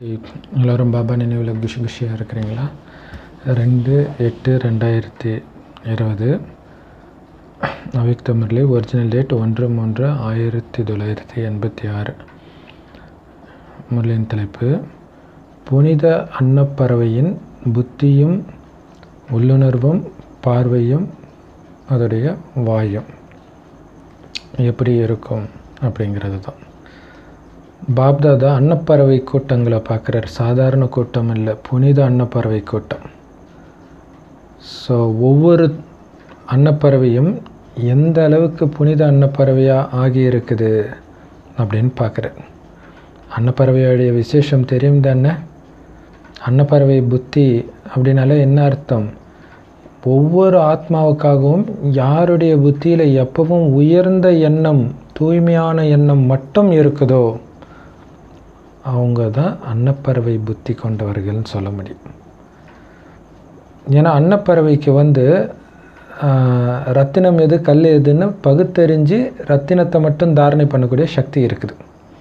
எல்லோரும் பாபா நினைவில் குஷி குஷியாக இருக்கிறீங்களா ரெண்டு எட்டு ரெண்டாயிரத்தி இருபது அவிக்த முரளி ஒரிஜினல் டேட் ஒன்று மூன்று ஆயிரத்தி தொள்ளாயிரத்தி எண்பத்தி ஆறு முரளியின் தலைப்பு புனித அன்னப்பறவையின் புத்தியும் உள்ளுணர்வும் பார்வையும் அதோடைய வாயும் எப்படி இருக்கும் அப்படிங்கிறது தான் பாப்தாதா அன்னப்பறவை கூட்டங்களை பார்க்குறார் சாதாரண கூட்டம் இல்லை புனித அன்னப்பறவை கூட்டம் ஸோ ஒவ்வொரு அன்னப்பறவையும் எந்த அளவுக்கு புனித அன்னப்பறவையாக ஆகி இருக்குது அப்படின்னு பார்க்குறார் அன்னப்பறவையோடைய விசேஷம் தெரியும் தானே அன்னப்பறவை புத்தி அப்படின்னாலே என்ன அர்த்தம் ஒவ்வொரு ஆத்மாவுக்காகவும் யாருடைய புத்தியில் எப்பவும் உயர்ந்த எண்ணம் தூய்மையான எண்ணம் மட்டும் இருக்குதோ அவங்க தான் அன்னப்பறவை புத்தி கொண்டவர்கள்னு சொல்ல முடியும் ஏன்னா அன்னப்பறவைக்கு வந்து ரத்தினம் எது கல் எதுன்னு பகுத்தறிஞ்சு ரத்தினத்தை மட்டும் தாரணை பண்ணக்கூடிய சக்தி இருக்குது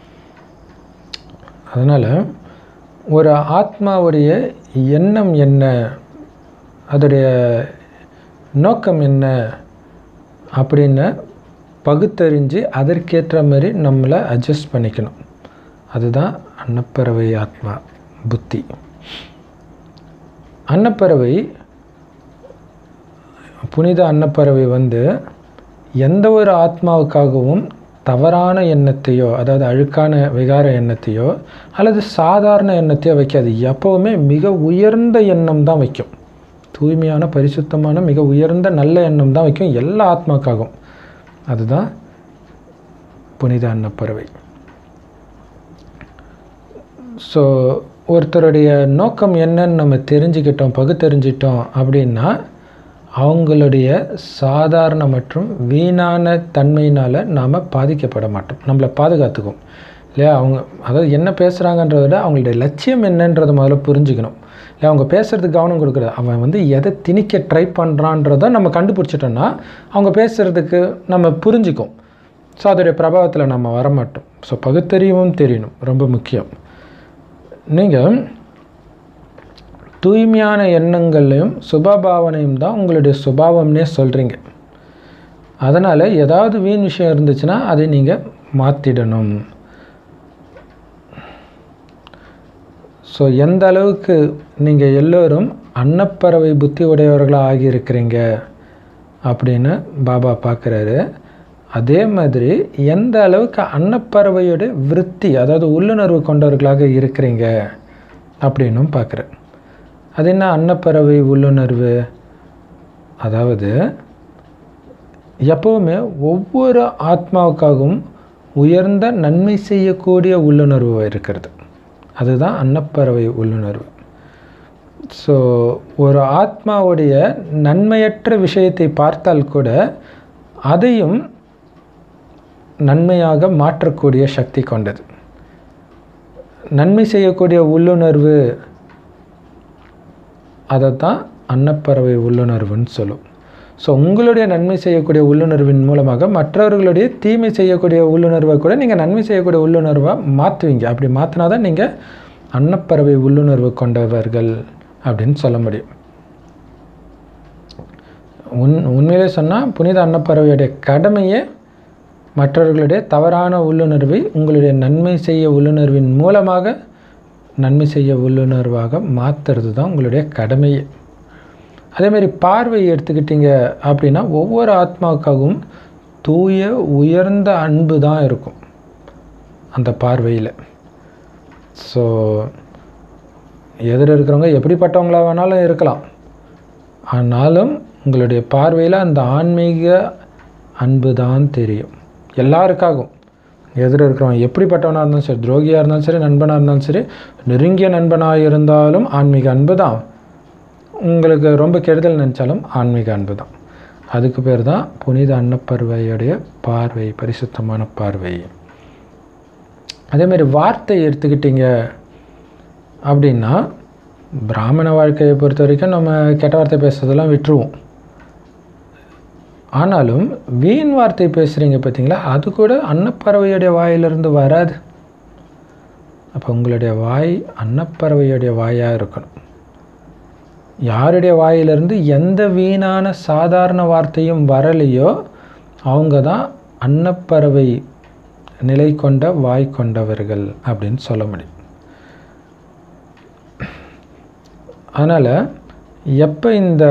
அதனால் ஒரு ஆத்மாவுடைய எண்ணம் என்ன அதோடைய நோக்கம் என்ன அப்படின்னு பகுத்தறிஞ்சு அதற்கேற்ற மாதிரி நம்மளை அட்ஜஸ்ட் பண்ணிக்கணும் அதுதான் அன்னப்பறவை ஆத்மா புத்தி அன்னப்பறவை புனித அன்னப்பறவை வந்து எந்த ஒரு ஆத்மாவுக்காகவும் தவறான எண்ணத்தையோ அதாவது அழுக்கான விகார எண்ணத்தையோ அல்லது சாதாரண எண்ணத்தையோ வைக்காது எப்போவுமே மிக உயர்ந்த எண்ணம் தான் வைக்கும் தூய்மையான பரிசுத்தமான மிக உயர்ந்த நல்ல எண்ணம் தான் வைக்கும் எல்லா ஆத்மாக்காகவும் அதுதான் புனித அன்னப்பறவை ஸோ ஒருத்தருடைய நோக்கம் என்னன்னு நம்ம தெரிஞ்சுக்கிட்டோம் பகுத்தறிஞ்சிட்டோம் அப்படின்னா அவங்களுடைய சாதாரண மற்றும் வீணான தன்மையினால் நாம் பாதிக்கப்பட மாட்டோம் நம்மளை பாதுகாத்துக்கும் இல்லையா அவங்க அதாவது என்ன பேசுகிறாங்கன்றத விட அவங்களுடைய லட்சியம் என்னன்றதை முதல்ல புரிஞ்சுக்கணும் இல்லை அவங்க பேசுகிறதுக்கு கவனம் கொடுக்குறது அவன் வந்து எதை திணிக்க ட்ரை பண்ணுறான்றதை நம்ம கண்டுபிடிச்சிட்டோன்னா அவங்க பேசுகிறதுக்கு நம்ம புரிஞ்சுக்கும் ஸோ அதோடைய பிரபாவத்தில் நம்ம வரமாட்டோம் ஸோ பகுத்தறிவும் தெரியணும் ரொம்ப முக்கியம் நீங்கள் தூய்மையான எண்ணங்களையும் சுபபாவனையும் தான் உங்களுடைய சுபாவம்னே சொல்கிறீங்க அதனால் ஏதாவது வீண் விஷயம் இருந்துச்சுன்னா அதை நீங்கள் மாற்றிடணும் ஸோ எந்த அளவுக்கு நீங்கள் எல்லோரும் அன்னப்பறவை புத்தி உடையவர்களாக ஆகியிருக்கிறீங்க அப்படின்னு பாபா பார்க்குறாரு அதே மாதிரி எந்த அளவுக்கு அன்னப்பறவையோட விருத்தி அதாவது உள்ளுணர்வு கொண்டவர்களாக இருக்கிறீங்க அப்படின்னும் பார்க்குறேன் அது என்ன அன்னப்பறவை உள்ளுணர்வு அதாவது எப்போவுமே ஒவ்வொரு ஆத்மாவுக்காகவும் உயர்ந்த நன்மை செய்யக்கூடிய உள்ளுணர்வு இருக்கிறது அதுதான் அன்னப்பறவை உள்ளுணர்வு ஸோ ஒரு ஆத்மாவுடைய நன்மையற்ற விஷயத்தை பார்த்தால் கூட அதையும் நன்மையாக மாற்றக்கூடிய சக்தி கொண்டது நன்மை செய்யக்கூடிய உள்ளுணர்வு அதை தான் அன்னப்பறவை உள்ளுணர்வுன்னு சொல்லும் ஸோ உங்களுடைய நன்மை செய்யக்கூடிய உள்ளுணர்வின் மூலமாக மற்றவர்களுடைய தீமை செய்யக்கூடிய உள்ளுணர்வை கூட நீங்கள் நன்மை செய்யக்கூடிய உள்ளுணர்வாக மாற்றுவீங்க அப்படி மாற்றினா தான் நீங்கள் அன்னப்பறவை உள்ளுணர்வு கொண்டவர்கள் அப்படின்னு சொல்ல முடியும் உண் உண்மையிலே சொன்னால் புனித அன்னப்பறவையுடைய கடமையே மற்றவர்களுடைய தவறான உள்ளுணர்வை உங்களுடைய நன்மை செய்ய உள்ளுணர்வின் மூலமாக நன்மை செய்ய உள்ளுணர்வாக மாற்றுறது தான் உங்களுடைய கடமையே அதேமாதிரி பார்வை எடுத்துக்கிட்டீங்க அப்படின்னா ஒவ்வொரு ஆத்மாவுக்காகவும் தூய உயர்ந்த அன்பு தான் இருக்கும் அந்த பார்வையில் ஸோ எதிர இருக்கிறவங்க எப்படிப்பட்டவங்களாக வேணாலும் இருக்கலாம் ஆனாலும் உங்களுடைய பார்வையில் அந்த ஆன்மீக அன்பு தான் தெரியும் எல்லாருக்காகவும் எதிர இருக்கிறவன் எப்படிப்பட்டவனாக இருந்தாலும் சரி துரோகியாக இருந்தாலும் சரி நண்பனாக இருந்தாலும் சரி நெருங்கிய நண்பனாக இருந்தாலும் ஆன்மீக அன்பு தான் உங்களுக்கு ரொம்ப கெடுதல் நினச்சாலும் ஆன்மீக அன்பு தான் அதுக்கு பேர் தான் புனித அன்னப்பறவையுடைய பார்வை பரிசுத்தமான பார்வை அதேமாரி வார்த்தை எடுத்துக்கிட்டீங்க அப்படின்னா பிராமண வாழ்க்கையை பொறுத்த வரைக்கும் நம்ம கெட்ட வார்த்தை பேசுறதெல்லாம் விட்டுருவோம் ஆனாலும் வீண் வார்த்தை பேசுகிறீங்க பார்த்தீங்களா அது கூட அன்னப்பறவையுடைய வாயிலிருந்து வராது அப்போ உங்களுடைய வாய் அன்னப்பறவையுடைய வாயாக இருக்கணும் யாருடைய வாயிலிருந்து எந்த வீணான சாதாரண வார்த்தையும் வரலையோ அவங்க தான் அன்னப்பறவை நிலை கொண்ட வாய் கொண்டவர்கள் அப்படின்னு சொல்ல முடியும் அதனால் எப்போ இந்த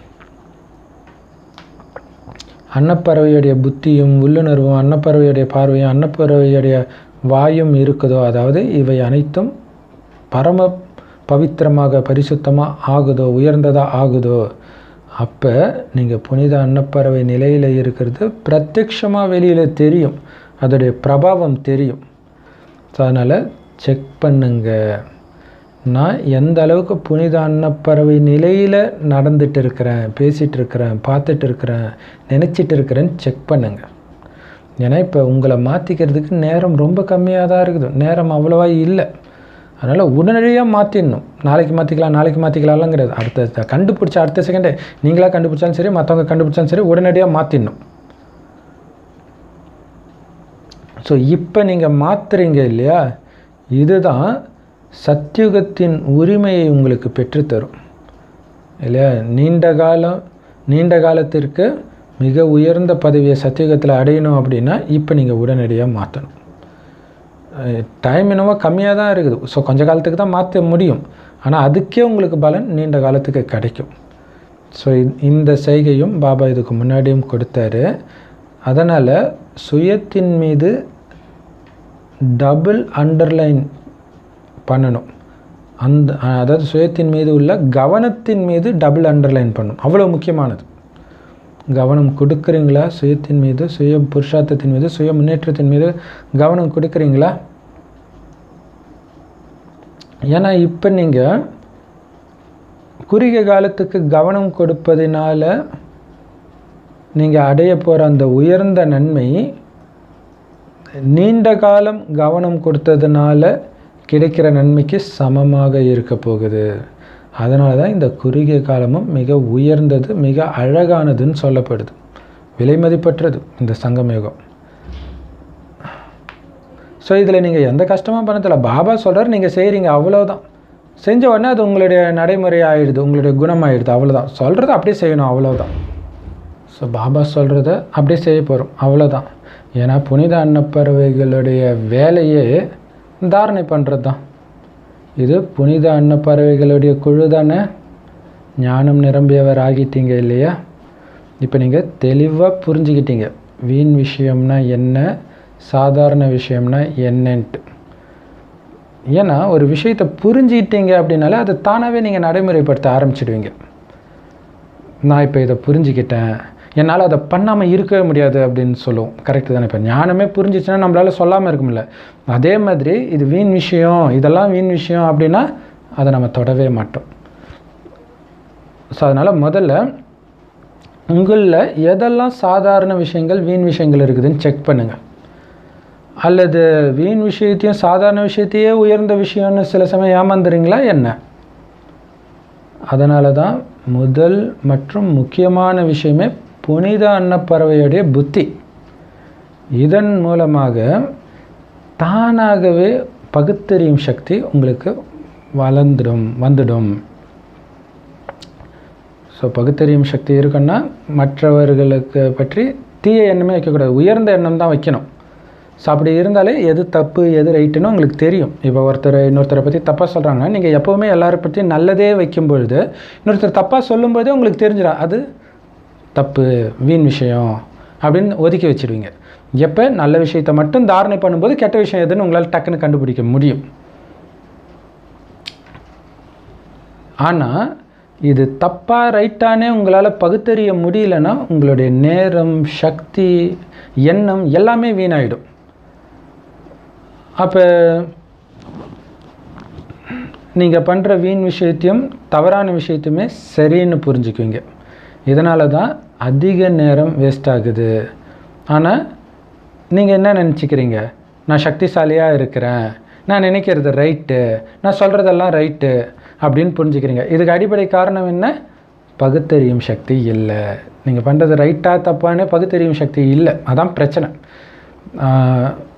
அன்னப்பறவையுடைய புத்தியும் உள்ளுணர்வும் அன்னப்பறவையுடைய பார்வையும் அன்னப்பறவையுடைய வாயும் இருக்குதோ அதாவது இவை அனைத்தும் பரம பவித்திரமாக பரிசுத்தமாக ஆகுதோ உயர்ந்ததாக ஆகுதோ அப்போ நீங்கள் புனித அன்னப்பறவை நிலையில் இருக்கிறது பிரத்யக்ஷமாக வெளியில் தெரியும் அதோடைய பிரபாவம் தெரியும் ஸோ அதனால் செக் பண்ணுங்க நான் எந்த அளவுக்கு புனித அன்னப்பறவை நிலையில் நடந்துட்டு இருக்கிறேன் பேசிகிட்டு இருக்கிறேன் பார்த்துட்டு இருக்கிறேன் நினச்சிட்டு இருக்கிறேன்னு செக் பண்ணுங்க ஏன்னா இப்போ உங்களை மாற்றிக்கிறதுக்கு நேரம் ரொம்ப கம்மியாக தான் இருக்குது நேரம் அவ்வளோவா இல்லை அதனால் உடனடியாக மாற்றிடணும் நாளைக்கு மாற்றிக்கலாம் நாளைக்கு மாற்றிக்கலாம்லாம் கிடையாது அடுத்த கண்டுபிடிச்ச அடுத்த செகண்டே நீங்களாக கண்டுபிடிச்சாலும் சரி மற்றவங்க கண்டுபிடிச்சாலும் சரி உடனடியாக மாற்றிடணும் ஸோ இப்போ நீங்கள் மாற்றுறீங்க இல்லையா இதுதான் சத்தியுகத்தின் உரிமையை உங்களுக்கு பெற்றுத்தரும் இல்லையா நீண்ட காலம் நீண்ட காலத்திற்கு மிக உயர்ந்த பதவியை சத்தியுகத்தில் அடையணும் அப்படின்னா இப்போ நீங்கள் உடனடியாக மாற்றணும் டைம் என்னவோ கம்மியாக தான் இருக்குது ஸோ கொஞ்ச காலத்துக்கு தான் மாற்ற முடியும் ஆனால் அதுக்கே உங்களுக்கு பலன் நீண்ட காலத்துக்கு கிடைக்கும் ஸோ இந்த செய்கையும் பாபா இதுக்கு முன்னாடியும் கொடுத்தாரு அதனால் சுயத்தின் மீது டபுள் அண்டர்லைன் பண்ணணும் அந்த அதாவது சுயத்தின் மீது உள்ள கவனத்தின் மீது டபுள் அண்டர்லைன் பண்ணணும் அவ்வளோ முக்கியமானது கவனம் கொடுக்குறீங்களா சுயத்தின் மீது சுய புருஷார்த்தத்தின் மீது சுய முன்னேற்றத்தின் மீது கவனம் கொடுக்குறீங்களா ஏன்னா இப்போ நீங்கள் குறுகிய காலத்துக்கு கவனம் கொடுப்பதினால நீங்கள் அடைய போகிற அந்த உயர்ந்த நன்மை நீண்ட காலம் கவனம் கொடுத்ததுனால கிடைக்கிற நன்மைக்கு சமமாக இருக்க போகுது அதனால தான் இந்த குறுகிய காலமும் மிக உயர்ந்தது மிக அழகானதுன்னு சொல்லப்படுது விலை மதிப்பற்றது இந்த சங்கமயுகம் ஸோ இதில் நீங்கள் எந்த கஷ்டமும் பண்ணதில்ல பாபா சொல்கிறார் நீங்கள் செய்கிறீங்க அவ்வளோதான் செஞ்ச உடனே அது உங்களுடைய நடைமுறை ஆகிடுது உங்களுடைய குணம் ஆகிடுது அவ்வளோதான் சொல்கிறத அப்படியே செய்யணும் அவ்வளோதான் ஸோ பாபா சொல்கிறத அப்படியே செய்ய போகிறோம் அவ்வளோதான் ஏன்னா புனித அன்னப்பறவைகளுடைய வேலையே தாரணை பண்ணுறது தான் இது புனித அன்னப்பறவைகளுடைய குழு தானே ஞானம் நிரம்பியவர் ஆகிட்டீங்க இல்லையா இப்போ நீங்கள் தெளிவாக புரிஞ்சுக்கிட்டீங்க வீண் விஷயம்னா என்ன சாதாரண விஷயம்னா என்னன்ட்டு ஏன்னா ஒரு விஷயத்தை புரிஞ்சுக்கிட்டீங்க அப்படின்னாலே அதை தானாகவே நீங்கள் நடைமுறைப்படுத்த ஆரம்பிச்சிடுவீங்க நான் இப்போ இதை புரிஞ்சுக்கிட்டேன் என்னால் அதை பண்ணாமல் இருக்கவே முடியாது அப்படின்னு சொல்லுவோம் கரெக்டு தானே இப்போ ஞானமே புரிஞ்சிச்சுன்னா நம்மளால் சொல்லாமல் இருக்க முடியல அதே மாதிரி இது வீண் விஷயம் இதெல்லாம் வீண் விஷயம் அப்படின்னா அதை நம்ம தொடவே மாட்டோம் ஸோ அதனால் முதல்ல உங்களில் எதெல்லாம் சாதாரண விஷயங்கள் வீண் விஷயங்கள் இருக்குதுன்னு செக் பண்ணுங்கள் அல்லது வீண் விஷயத்தையும் சாதாரண விஷயத்தையே உயர்ந்த விஷயம்னு சில சமயம் ஏமாந்துறீங்களா என்ன அதனால தான் முதல் மற்றும் முக்கியமான விஷயமே புனித அன்னப்பறவையுடைய புத்தி இதன் மூலமாக தானாகவே பகுத்தறியும் சக்தி உங்களுக்கு வளர்ந்துடும் வந்துடும் ஸோ பகுத்தறியும் சக்தி இருக்குன்னா மற்றவர்களுக்கு பற்றி தீய எண்ணமே வைக்கக்கூடாது உயர்ந்த எண்ணம் தான் வைக்கணும் ஸோ அப்படி இருந்தாலே எது தப்பு எது ரைட்டுன்னு உங்களுக்கு தெரியும் இப்போ ஒருத்தர் இன்னொருத்தரை பற்றி தப்பாக சொல்கிறாங்க நீங்கள் எப்போவுமே எல்லாரை பற்றி நல்லதே வைக்கும் பொழுது இன்னொருத்தர் தப்பாக சொல்லும்போதே உங்களுக்கு தெரிஞ்சிடும் அது தப்பு வீண் விஷயம் அப்படின்னு ஒதுக்கி வச்சிடுவீங்க எப்போ நல்ல விஷயத்தை மட்டும் தாரணை பண்ணும்போது கெட்ட விஷயம் எதுன்னு உங்களால் டக்குன்னு கண்டுபிடிக்க முடியும் ஆனால் இது தப்பாக ரைட்டானே உங்களால் பகுத்தறிய முடியலன்னா உங்களுடைய நேரம் சக்தி எண்ணம் எல்லாமே வீணாயிடும் அப்போ நீங்கள் பண்ணுற வீண் விஷயத்தையும் தவறான விஷயத்தையுமே சரின்னு புரிஞ்சுக்குவீங்க இதனால தான் அதிக நேரம் வேஸ்ட் ஆகுது ஆனால் நீங்கள் என்ன நினச்சிக்கிறீங்க நான் சக்திசாலியாக இருக்கிறேன் நான் நினைக்கிறது ரைட்டு நான் சொல்கிறதெல்லாம் ரைட்டு அப்படின்னு புரிஞ்சுக்கிறீங்க இதுக்கு அடிப்படை காரணம் என்ன பகுத்தறியும் சக்தி இல்லை நீங்கள் பண்ணுறது ரைட்டாக தப்பானே பகுத்தறியும் சக்தி இல்லை அதான் பிரச்சனை ஆஹ்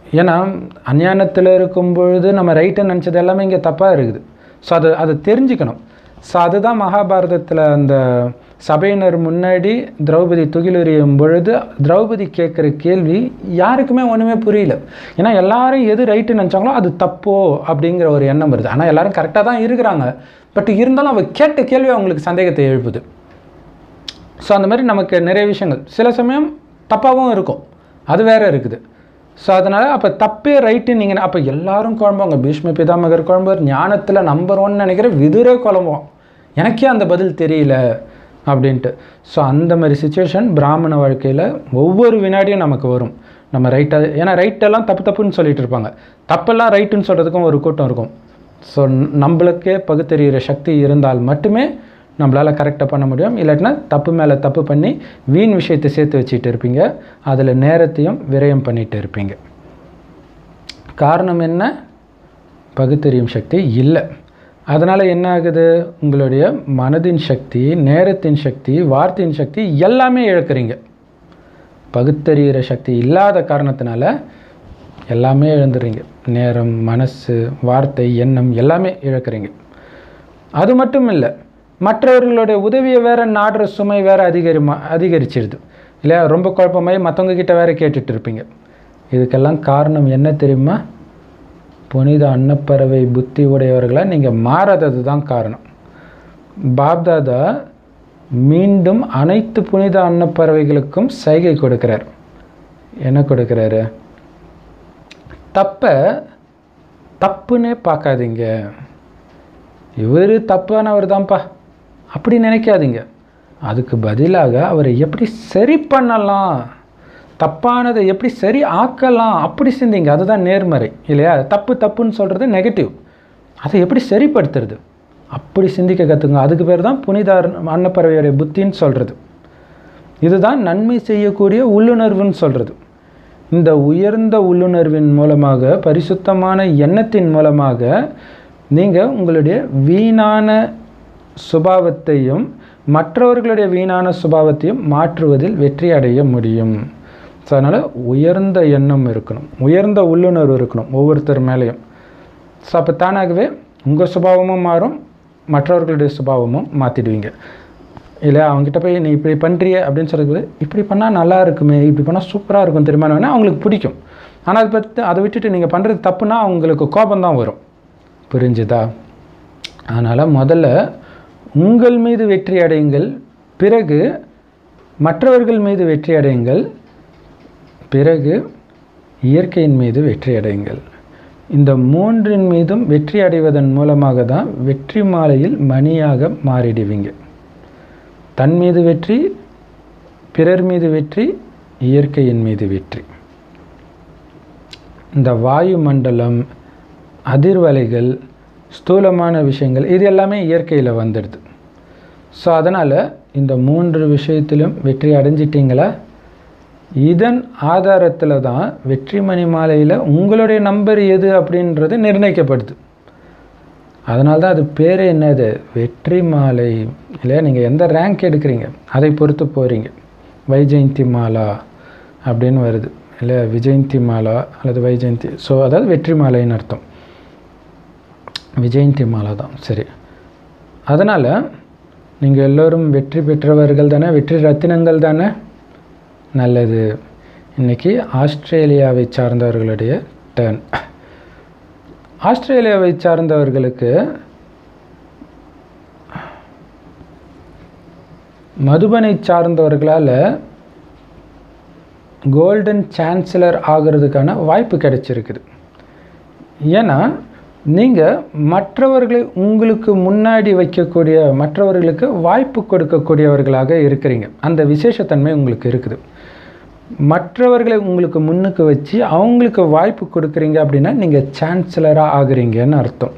ஏன்னா அஞ்ஞானத்தில் இருக்கும் பொழுது நம்ம ரைட்டுன்னு நினச்சது எல்லாமே இங்கே தப்பாக இருக்குது ஸோ அது அதை தெரிஞ்சுக்கணும் ஸோ அதுதான் மகாபாரதத்தில் அந்த சபையினர் முன்னாடி திரௌபதி துகிலுரியும் பொழுது திரௌபதி கேட்குற கேள்வி யாருக்குமே ஒன்றுமே புரியல ஏன்னா எல்லாரும் எது ரைட்டுன்னு நினச்சாங்களோ அது தப்போ அப்படிங்கிற ஒரு எண்ணம் வருது ஆனால் எல்லாரும் கரெக்டாக தான் இருக்கிறாங்க பட் இருந்தாலும் அவ கேட்ட கேள்வி அவங்களுக்கு சந்தேகத்தை எழுப்புது ஸோ அந்த மாதிரி நமக்கு நிறைய விஷயங்கள் சில சமயம் தப்பாகவும் இருக்கும் அது வேற இருக்குது ஸோ அதனால் அப்போ தப்பே ரைட்டு நீங்கள் அப்போ எல்லாரும் குழம்புவாங்க பீஷ்ம பிதாமகர் குழம்புவார் ஞானத்தில் நம்பர் ஒன் நினைக்கிற விதுரே குழம்புவோம் எனக்கே அந்த பதில் தெரியல அப்படின்ட்டு ஸோ அந்த மாதிரி சுச்சுவேஷன் பிராமண வாழ்க்கையில் ஒவ்வொரு வினாடியும் நமக்கு வரும் நம்ம ரைட்டாக ஏன்னா ரைட்டெல்லாம் தப்பு தப்புன்னு சொல்லிட்டு இருப்பாங்க தப்பெல்லாம் ரைட்டுன்னு சொல்கிறதுக்கும் ஒரு கூட்டம் இருக்கும் ஸோ நம்மளுக்கே பகுத்தறிகிற சக்தி இருந்தால் மட்டுமே நம்மளால் கரெக்டாக பண்ண முடியும் இல்லாட்டினா தப்பு மேலே தப்பு பண்ணி வீண் விஷயத்தை சேர்த்து வச்சுட்டு இருப்பீங்க அதில் நேரத்தையும் விரயம் பண்ணிட்டு இருப்பீங்க காரணம் என்ன பகுத்தறியும் சக்தி இல்லை அதனால் என்ன ஆகுது உங்களுடைய மனதின் சக்தி நேரத்தின் சக்தி வார்த்தையின் சக்தி எல்லாமே இழக்கிறீங்க பகுத்தறிகிற சக்தி இல்லாத காரணத்தினால எல்லாமே இழந்துடுறீங்க நேரம் மனசு வார்த்தை எண்ணம் எல்லாமே இழக்கிறீங்க அது மட்டும் இல்லை மற்றவர்களுடைய உதவியை வேற நாடுற சுமை வேற அதிகரிமா அதிகரிச்சிடுது இல்லையா ரொம்ப குழப்பமாயி மற்றவங்க கிட்ட வேற கேட்டுட்டு இருப்பீங்க இதுக்கெல்லாம் காரணம் என்ன தெரியுமா புனித அன்னப்பறவை புத்தி உடையவர்களாக நீங்கள் மாறாதது தான் காரணம் பாப்தாதா மீண்டும் அனைத்து புனித அன்னப்பறவைகளுக்கும் சைகை கொடுக்கிறார் என்ன கொடுக்குறாரு தப்பை தப்புன்னே பார்க்காதீங்க இவர் தப்பானவர் தான்ப்பா அப்படி நினைக்காதீங்க அதுக்கு பதிலாக அவரை எப்படி சரி பண்ணலாம் தப்பானதை எப்படி சரி ஆக்கலாம் அப்படி சிந்திங்க அதுதான் நேர்மறை இல்லையா தப்பு தப்புன்னு சொல்கிறது நெகட்டிவ் அதை எப்படி சரிப்படுத்துறது அப்படி சிந்திக்க கற்றுங்க அதுக்கு பேர் தான் புனித அன்னப்பறவையுடைய புத்தின்னு சொல்கிறது இதுதான் நன்மை செய்யக்கூடிய உள்ளுணர்வுன்னு சொல்கிறது இந்த உயர்ந்த உள்ளுணர்வின் மூலமாக பரிசுத்தமான எண்ணத்தின் மூலமாக நீங்கள் உங்களுடைய வீணான சுபாவத்தையும் மற்றவர்களுடைய வீணான சுபாவத்தையும் மாற்றுவதில் வெற்றி அடைய முடியும் ஸோ அதனால் உயர்ந்த எண்ணம் இருக்கணும் உயர்ந்த உள்ளுணர்வு இருக்கணும் ஒவ்வொருத்தர் மேலேயும் ஸோ அப்போ தானாகவே உங்கள் சுபாவமும் மாறும் மற்றவர்களுடைய சுபாவமும் மாற்றிடுவீங்க இல்லை அவங்ககிட்ட போய் நீ இப்படி பண்ணுறிய அப்படின்னு சொல்கிறது இப்படி பண்ணால் நல்லா இருக்குமே இப்படி பண்ணால் சூப்பராக இருக்கும் தெரியுமா வேணால் அவங்களுக்கு பிடிக்கும் ஆனால் அதை பற்றி அதை விட்டுட்டு நீங்கள் பண்ணுறது தப்புனா அவங்களுக்கு கோபம் தான் வரும் புரிஞ்சுதா அதனால் முதல்ல உங்கள் மீது வெற்றி அடையுங்கள் பிறகு மற்றவர்கள் மீது வெற்றி அடையுங்கள் பிறகு இயற்கையின் மீது வெற்றி அடையுங்கள் இந்த மூன்றின் மீதும் வெற்றி அடைவதன் மூலமாக தான் வெற்றி மாலையில் மணியாக மாறிடுவீங்க தன் மீது வெற்றி பிறர் மீது வெற்றி இயற்கையின் மீது வெற்றி இந்த வாயு மண்டலம் அதிர்வலைகள் ஸ்தூலமான விஷயங்கள் இது எல்லாமே இயற்கையில் வந்துடுது ஸோ அதனால் இந்த மூன்று விஷயத்திலும் வெற்றி அடைஞ்சிட்டிங்களா இதன் ஆதாரத்தில் தான் வெற்றிமணி மாலையில் உங்களுடைய நம்பர் எது அப்படின்றது நிர்ணயிக்கப்படுது அதனால தான் அது பேர் என்னது வெற்றி மாலை இல்லையா நீங்கள் எந்த ரேங்க் எடுக்கிறீங்க அதை பொறுத்து போகிறீங்க வைஜெயந்தி மாலா அப்படின்னு வருது இல்லையா விஜயந்தி மாலா அல்லது வைஜெயந்தி ஸோ அதாவது வெற்றி மாலைன்னு அர்த்தம் விஜயந்தி மாலா தான் சரி அதனால் நீங்கள் எல்லோரும் வெற்றி பெற்றவர்கள் தானே வெற்றி ரத்தினங்கள் தானே நல்லது இன்றைக்கி ஆஸ்திரேலியாவை சார்ந்தவர்களுடைய டேர்ன் ஆஸ்திரேலியாவை சார்ந்தவர்களுக்கு மதுபனை சார்ந்தவர்களால் கோல்டன் சான்சலர் ஆகிறதுக்கான வாய்ப்பு கிடைச்சிருக்குது ஏன்னா நீங்கள் மற்றவர்களை உங்களுக்கு முன்னாடி வைக்கக்கூடிய மற்றவர்களுக்கு வாய்ப்பு கொடுக்கக்கூடியவர்களாக இருக்கிறீங்க அந்த விசேஷத்தன்மை உங்களுக்கு இருக்குது மற்றவர்களை உங்களுக்கு முன்னுக்கு வச்சு அவங்களுக்கு வாய்ப்பு கொடுக்குறீங்க அப்படின்னா நீங்கள் சான்சலராக ஆகுறீங்கன்னு அர்த்தம்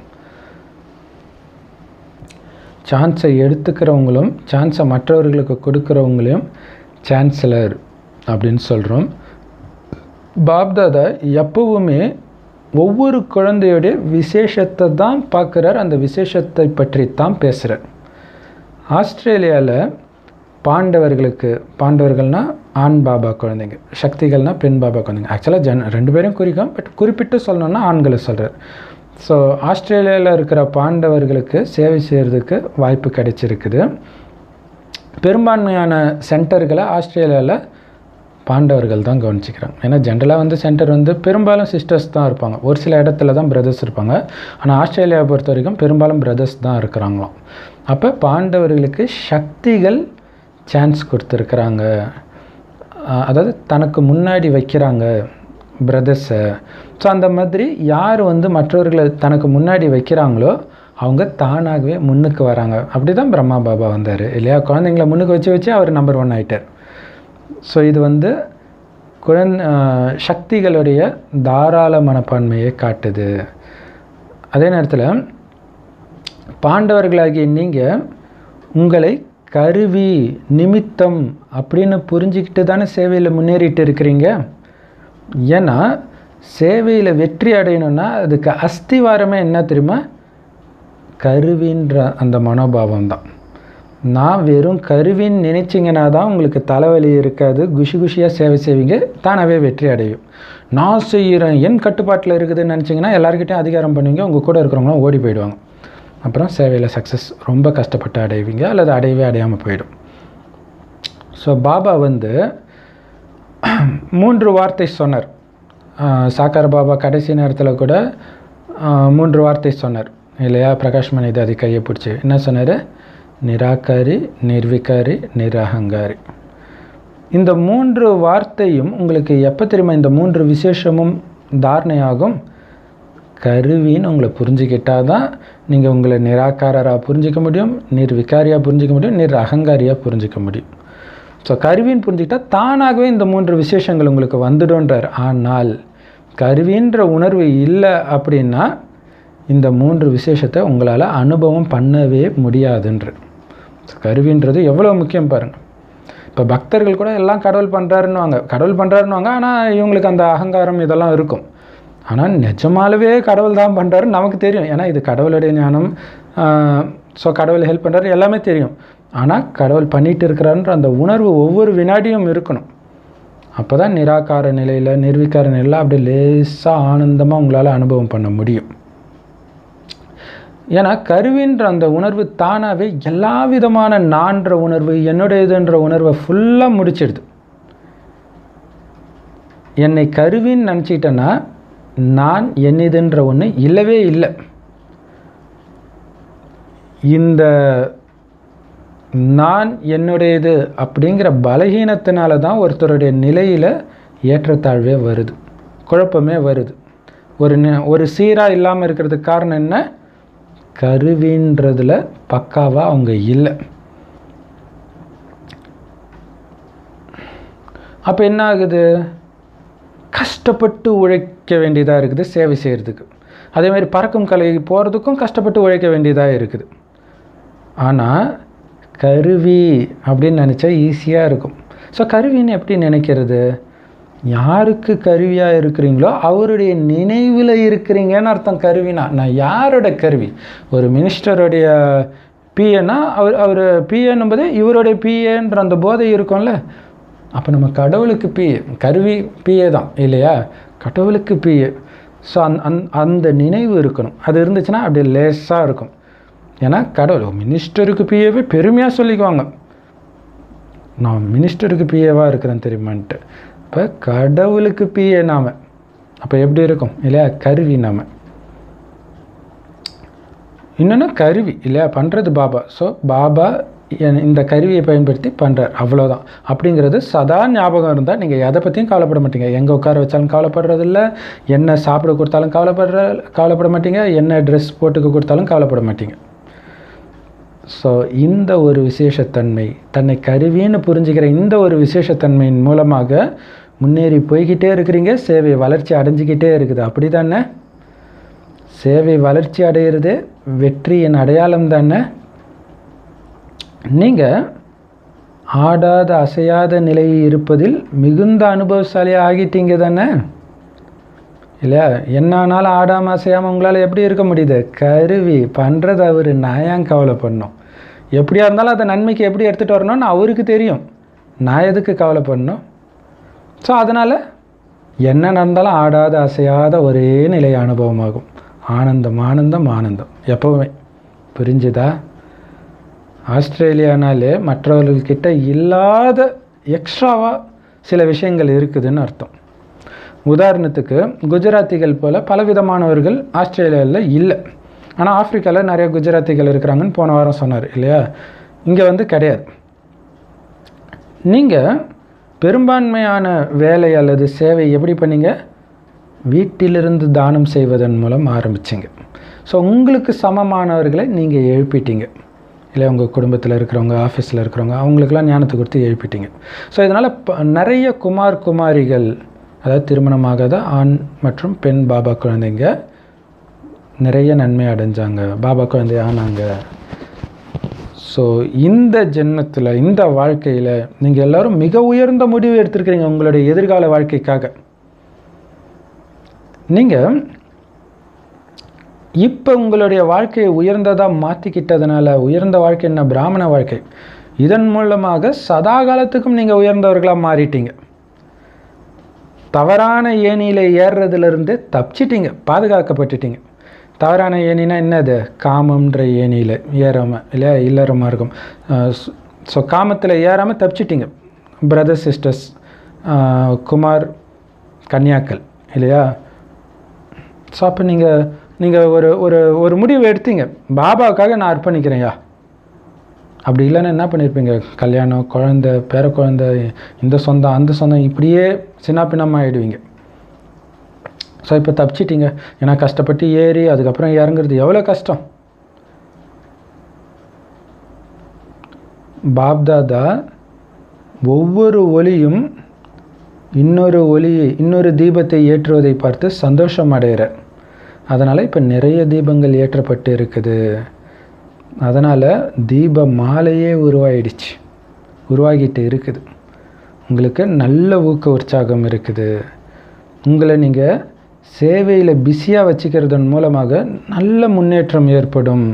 சான்ஸை எடுத்துக்கிறவங்களும் சான்ஸை மற்றவர்களுக்கு கொடுக்குறவங்களையும் சான்சலர் அப்படின்னு சொல்கிறோம் பாப்தாதா எப்பவுமே ஒவ்வொரு குழந்தையுடைய விசேஷத்தை தான் பார்க்குறார் அந்த விசேஷத்தை பற்றி தான் பேசுகிறார் ஆஸ்திரேலியாவில் பாண்டவர்களுக்கு பாண்டவர்கள்னால் ஆண் பாபா குழந்தைங்க சக்திகள்னால் பெண் பாபா குழந்தைங்க ஆக்சுவலாக ஜன் ரெண்டு பேரும் குறிக்கும் பட் குறிப்பிட்டு சொல்லணும்னா ஆண்களை சொல்கிறார் ஸோ ஆஸ்திரேலியாவில் இருக்கிற பாண்டவர்களுக்கு சேவை செய்கிறதுக்கு வாய்ப்பு கிடைச்சிருக்குது பெரும்பான்மையான சென்டர்களை ஆஸ்திரேலியாவில் பாண்டவர்கள் தான் கவனிச்சிக்கிறாங்க ஏன்னா ஜென்ரலாக வந்து சென்டர் வந்து பெரும்பாலும் சிஸ்டர்ஸ் தான் இருப்பாங்க ஒரு சில இடத்துல தான் பிரதர்ஸ் இருப்பாங்க ஆனால் ஆஸ்திரேலியாவை பொறுத்த வரைக்கும் பெரும்பாலும் பிரதர்ஸ் தான் இருக்கிறாங்களாம் அப்போ பாண்டவர்களுக்கு சக்திகள் சான்ஸ் கொடுத்துருக்குறாங்க அஹ் அதாவது தனக்கு முன்னாடி வைக்கிறாங்க பிரதர்ஸை ஸோ அந்த மாதிரி யார் வந்து மற்றவர்களை தனக்கு முன்னாடி வைக்கிறாங்களோ அவங்க தானாகவே முன்னுக்கு வராங்க அப்படி தான் பிரம்மா பாபா வந்தார் இல்லையா குழந்தைங்கள முன்னுக்கு வச்சு வச்சு அவர் நம்பர் ஒன் ஆயிட்டார் ஸோ இது வந்து குழந் அஹ் சக்திகளுடைய தாராள மனப்பான்மையை காட்டுது அதே நேரத்தில் பாண்டவர்களாகிய நீங்கள் உங்களை கருவி நிமித்தம் அப்படின்னு புரிஞ்சுக்கிட்டு தானே சேவையில் முன்னேறிட்டு இருக்கிறீங்க ஏன்னா சேவையில் வெற்றி அடையணும்னா அதுக்கு அஸ்திவாரமே என்ன தெரியுமா கருவின்ற அந்த மனோபாவம் தான் நான் வெறும் கருவின்னு நினைச்சிங்கன்னா தான் உங்களுக்கு தலைவலி இருக்காது குஷி குஷியாக சேவை செய்வீங்க தானாகவே வெற்றி அடையும் நான் செய்கிறேன் என் கட்டுப்பாட்டில் இருக்குதுன்னு நினச்சிங்கன்னா எல்லாருக்கிட்டையும் அதிகாரம் பண்ணுவீங்க உங்கள் கூட இருக்கிறவங்களும் ஓடி போயிடுவாங்க அப்புறம் சேவையில் சக்ஸஸ் ரொம்ப கஷ்டப்பட்டு அடைவீங்க அல்லது அடையவே அடையாமல் போயிடும் ஸோ பாபா வந்து மூன்று வார்த்தை சொன்னார் ஆஹ் சாக்கார பாபா கடைசி நேரத்தில் கூட ஆஹ் மூன்று வார்த்தை சொன்னார் இல்லையா பிரகாஷ் மணி அது கையை பிடிச்சி என்ன சொன்னார் நிராகாரி நிர்விகாரி நிரகங்காரி இந்த மூன்று வார்த்தையும் உங்களுக்கு எப்போ தெரியுமா இந்த மூன்று விசேஷமும் தாரணையாகும் கருவின்னு உங்களை புரிஞ்சுக்கிட்டால் தான் நீங்கள் உங்களை நிராகாரராக புரிஞ்சிக்க முடியும் நிர்விகாரியாக புரிஞ்சிக்க முடியும் நிர் அகங்காரியாக புரிஞ்சிக்க முடியும் ஸோ கருவின்னு புரிஞ்சுக்கிட்டா தானாகவே இந்த மூன்று விசேஷங்கள் உங்களுக்கு வந்துடும்ன்றார் ஆனால் கருவின்ற உணர்வு இல்லை அப்படின்னா இந்த மூன்று விசேஷத்தை உங்களால் அனுபவம் பண்ணவே முடியாதுன்ற ஸோ கருவின்றது எவ்வளோ முக்கியம் பாருங்கள் இப்போ பக்தர்கள் கூட எல்லாம் கடவுள் பண்ணுறாருன்னுவாங்க கடவுள் பண்ணுறாருன்னுவாங்க ஆனால் இவங்களுக்கு அந்த அகங்காரம் இதெல்லாம் இருக்கும் ஆனால் நிஜமாலவே கடவுள் தான் பண்ணுறாரு நமக்கு தெரியும் ஏன்னா இது கடவுளுடைய ஞானம் ஸோ கடவுள் ஹெல்ப் பண்ணுறாரு எல்லாமே தெரியும் ஆனால் கடவுள் பண்ணிட்டு இருக்கிறாருன்ற அந்த உணர்வு ஒவ்வொரு வினாடியும் இருக்கணும் அப்போ தான் நிராகார நிலையில் நிர்விகார நிலையில் அப்படியே லேசாக ஆனந்தமாக உங்களால் அனுபவம் பண்ண முடியும் ஏன்னா கருவின்ற அந்த உணர்வு தானாகவே எல்லா விதமான நான்ற உணர்வு என்னுடையதுன்ற உணர்வை ஃபுல்லாக முடிச்சிடுது என்னை கருவின்னு நினச்சிக்கிட்டேன்னா நான் என்னதுன்ற ஒன்று இல்லவே இல்லை இந்த நான் என்னுடையது அப்படிங்கிற பலகீனத்தினால தான் ஒருத்தருடைய நிலையில் ஏற்றத்தாழ்வே வருது குழப்பமே வருது ஒரு நி- ஒரு சீராக இல்லாமல் இருக்கிறதுக்கு காரணம் என்ன கருவின்றதுல பக்காவாக அவங்க இல்லை அப்போ என்ன ஆகுது கஷ்டப்பட்டு உழைக்க வேண்டியதாக இருக்குது சேவை செய்கிறதுக்கு அதே மாதிரி பறக்கும் கலை போகிறதுக்கும் கஷ்டப்பட்டு உழைக்க வேண்டியதாக இருக்குது ஆனால் கருவி அப்படின்னு நினச்சா ஈஸியாக இருக்கும் ஸோ கருவின்னு எப்படி நினைக்கிறது யாருக்கு கருவியாக இருக்கிறீங்களோ அவருடைய நினைவில் இருக்கிறீங்கன்னு அர்த்தம் கருவினா நான் யாரோட கருவி ஒரு மினிஸ்டருடைய பிஏனா அவர் அவர் பிஏன்னும் போது இவருடைய பிஏன்ற அந்த போதை இருக்கும்ல அப்போ நம்ம கடவுளுக்கு பிஏ கருவி பிஏ தான் இல்லையா கடவுளுக்கு பிஏ ஸோ அந் அந் அந்த நினைவு இருக்கணும் அது இருந்துச்சுன்னா அப்படியே லேஸாக இருக்கும் ஏன்னா கடவுள் மினிஸ்டருக்கு பிஏவே பெருமையாக சொல்லிக்குவாங்க நான் மினிஸ்டருக்கு பிஏவாக இருக்கிறேன் தெரியுமான்ட்டு இப்போ கடவுளுக்கு பிஏ நாம அப்போ எப்படி இருக்கும் இல்லையா கருவி நாம இன்னொன்று கருவி இல்லையா பண்ணுறது பாபா ஸோ பாபா என்- இந்த கருவியை பயன்படுத்தி பண்ணுறார் அவ்வளோதான் அப்படிங்கிறது சதா ஞாபகம் இருந்தால் நீங்கள் எதை பற்றியும் கவலைப்பட மாட்டீங்க எங்கே உட்கார வச்சாலும் கவலைப்படுறதில்ல என்ன சாப்பிட கொடுத்தாலும் கவலைப்படுற கவலைப்பட மாட்டீங்க என்ன ட்ரெஸ் போட்டுக்க கொடுத்தாலும் கவலைப்பட மாட்டீங்க ஸோ இந்த ஒரு விசேஷத்தன்மை தன்னை கருவின்னு புரிஞ்சுக்கிற இந்த ஒரு விசேஷத்தன்மையின் மூலமாக முன்னேறி போய்கிட்டே இருக்கிறீங்க சேவை வளர்ச்சி அடைஞ்சிக்கிட்டே இருக்குது அப்படி தானே சேவை வளர்ச்சி அடையிறது வெற்றியின் அடையாளம் தானே நீங்கள் ஆடாத அசையாத நிலையில் இருப்பதில் மிகுந்த அனுபவசாலி ஆகிட்டீங்க தானே இல்லையா என்ன ஆனாலும் ஆடாமல் அசையாமல் உங்களால் எப்படி இருக்க முடியுது கருவி பண்ணுறது அவர் நான் ஏன் கவலை பண்ணோம் எப்படியா இருந்தாலும் அதை நன்மைக்கு எப்படி எடுத்துகிட்டு வரணும்னு அவருக்கு தெரியும் நான் எதுக்கு கவலைப்படணும் ஸோ அதனால் என்ன நடந்தாலும் ஆடாத அசையாத ஒரே நிலை அனுபவமாகும் ஆனந்தம் ஆனந்தம் ஆனந்தம் எப்போவுமே புரிஞ்சுதா ஆஸ்திரேலியானாலே மற்றவர்கள்கிட்ட இல்லாத எக்ஸ்ட்ராவாக சில விஷயங்கள் இருக்குதுன்னு அர்த்தம் உதாரணத்துக்கு குஜராத்திகள் போல் பலவிதமானவர்கள் ஆஸ்திரேலியாவில் இல்லை ஆனால் ஆப்பிரிக்காவில் நிறைய குஜராத்திகள் இருக்கிறாங்கன்னு போன வாரம் சொன்னார் இல்லையா இங்கே வந்து கிடையாது நீங்கள் பெரும்பான்மையான வேலை அல்லது சேவை எப்படி பண்ணீங்க வீட்டிலிருந்து தானம் செய்வதன் மூலம் ஆரம்பிச்சிங்க ஸோ உங்களுக்கு சமமானவர்களை நீங்கள் எழுப்பிட்டீங்க இல்லை உங்கள் குடும்பத்தில் இருக்கிறவங்க ஆஃபீஸில் இருக்கிறவங்க அவங்களுக்கெல்லாம் ஞானத்தை கொடுத்து எழுப்பிட்டீங்க ஸோ இதனால் ப நிறைய குமார் குமாரிகள் அதாவது திருமணமாகாத ஆண் மற்றும் பெண் பாபா குழந்தைங்க நிறைய நன்மை அடைஞ்சாங்க பாபா குழந்தை ஆனாங்க ஸோ இந்த ஜென்மத்தில் இந்த வாழ்க்கையில் நீங்கள் எல்லாரும் மிக உயர்ந்த முடிவு எடுத்திருக்கிறீங்க உங்களுடைய எதிர்கால வாழ்க்கைக்காக நீங்கள் இப்போ உங்களுடைய வாழ்க்கையை உயர்ந்ததாக மாற்றிக்கிட்டதுனால உயர்ந்த வாழ்க்கை என்ன பிராமண வாழ்க்கை இதன் மூலமாக சதா காலத்துக்கும் நீங்கள் உயர்ந்தவர்களாக மாறிட்டீங்க தவறான ஏணியில் ஏறுறதுலேருந்து தப்பிச்சிட்டீங்க பாதுகாக்கப்பட்டுட்டீங்க தவறான ஏணினா என்னது காமம்ன்ற ஏணியில் ஏறாமல் இல்லையா இல்லற மார்க்கம் ஸோ காமத்தில் ஏறாமல் தப்பிச்சிட்டீங்க பிரதர்ஸ் சிஸ்டர்ஸ் குமார் கன்னியாக்கள் இல்லையா ஸோ அப்போ நீங்கள் நீங்கள் ஒரு ஒரு ஒரு முடிவு எடுத்தீங்க பாபாவுக்காக நான் அர்ப்பணிக்கிறேன்யா அப்படி இல்லைன்னா என்ன பண்ணியிருப்பீங்க கல்யாணம் குழந்த பேர குழந்த இந்த சொந்தம் அந்த சொந்தம் இப்படியே சின்ன பின்னமாக ஆகிடுவீங்க ஸோ இப்போ தப்பிச்சிட்டிங்க ஏன்னா கஷ்டப்பட்டு ஏறி அதுக்கப்புறம் இறங்குறது எவ்வளோ கஷ்டம் பாப்தாதா ஒவ்வொரு ஒளியும் இன்னொரு ஒளியை இன்னொரு தீபத்தை ஏற்றுவதை பார்த்து சந்தோஷம் அடைகிறார் அதனால் இப்போ நிறைய தீபங்கள் ஏற்றப்பட்டு இருக்குது அதனால் தீப மாலையே உருவாயிடுச்சு உருவாகிட்டு இருக்குது உங்களுக்கு நல்ல ஊக்க உற்சாகம் இருக்குது உங்களை நீங்கள் சேவையில் பிஸியாக வச்சுக்கிறதன் மூலமாக நல்ல முன்னேற்றம் ஏற்படும்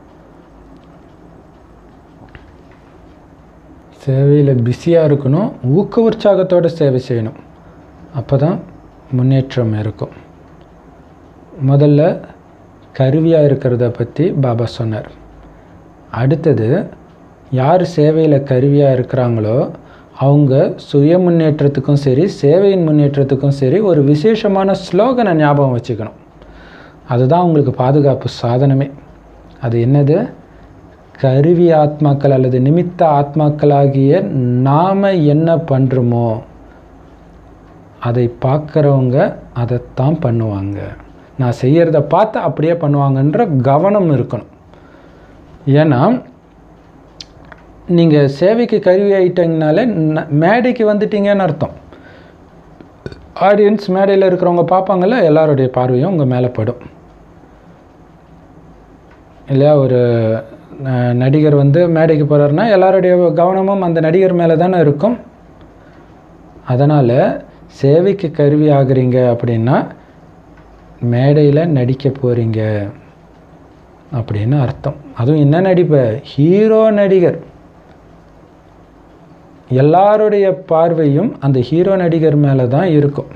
சேவையில் பிஸியாக இருக்கணும் ஊக்க உற்சாகத்தோடு சேவை செய்யணும் அப்போ தான் முன்னேற்றம் இருக்கும் முதல்ல கருவியாக இருக்கிறத பற்றி பாபா சொன்னார் அடுத்தது யார் சேவையில் கருவியாக இருக்கிறாங்களோ அவங்க சுய முன்னேற்றத்துக்கும் சரி சேவையின் முன்னேற்றத்துக்கும் சரி ஒரு விசேஷமான ஸ்லோகனை ஞாபகம் வச்சுக்கணும் அதுதான் உங்களுக்கு பாதுகாப்பு சாதனமே அது என்னது கருவி ஆத்மாக்கள் அல்லது நிமித்த ஆத்மாக்களாகிய நாம் என்ன பண்ணுறோமோ அதை பார்க்குறவங்க அதைத்தான் பண்ணுவாங்க நான் செய்கிறத பார்த்து அப்படியே பண்ணுவாங்கன்ற கவனம் இருக்கணும் ஏன்னா நீங்கள் சேவைக்கு கருவி ஆகிட்டீங்கனாலே ந- மேடைக்கு வந்துட்டீங்கன்னு அர்த்தம் ஆடியன்ஸ் மேடையில் இருக்கிறவங்க பார்ப்பாங்கல்ல எல்லாருடைய பார்வையும் உங்கள் மேலே படும் இல்லையா ஒரு அஹ், நடிகர் வந்து மேடைக்கு போகிறாருன்னா எல்லாருடைய கவனமும் அந்த நடிகர் மேலே தானே இருக்கும் அதனால் சேவைக்கு கருவி ஆகுறீங்க அப்படின்னா மேடையில் நடிக்க போகிறீங்க அப்படின்னு அர்த்தம் அதுவும் என்ன நடிப்ப ஹீரோ நடிகர் எல்லாருடைய பார்வையும் அந்த ஹீரோ நடிகர் மேலே தான் இருக்கும்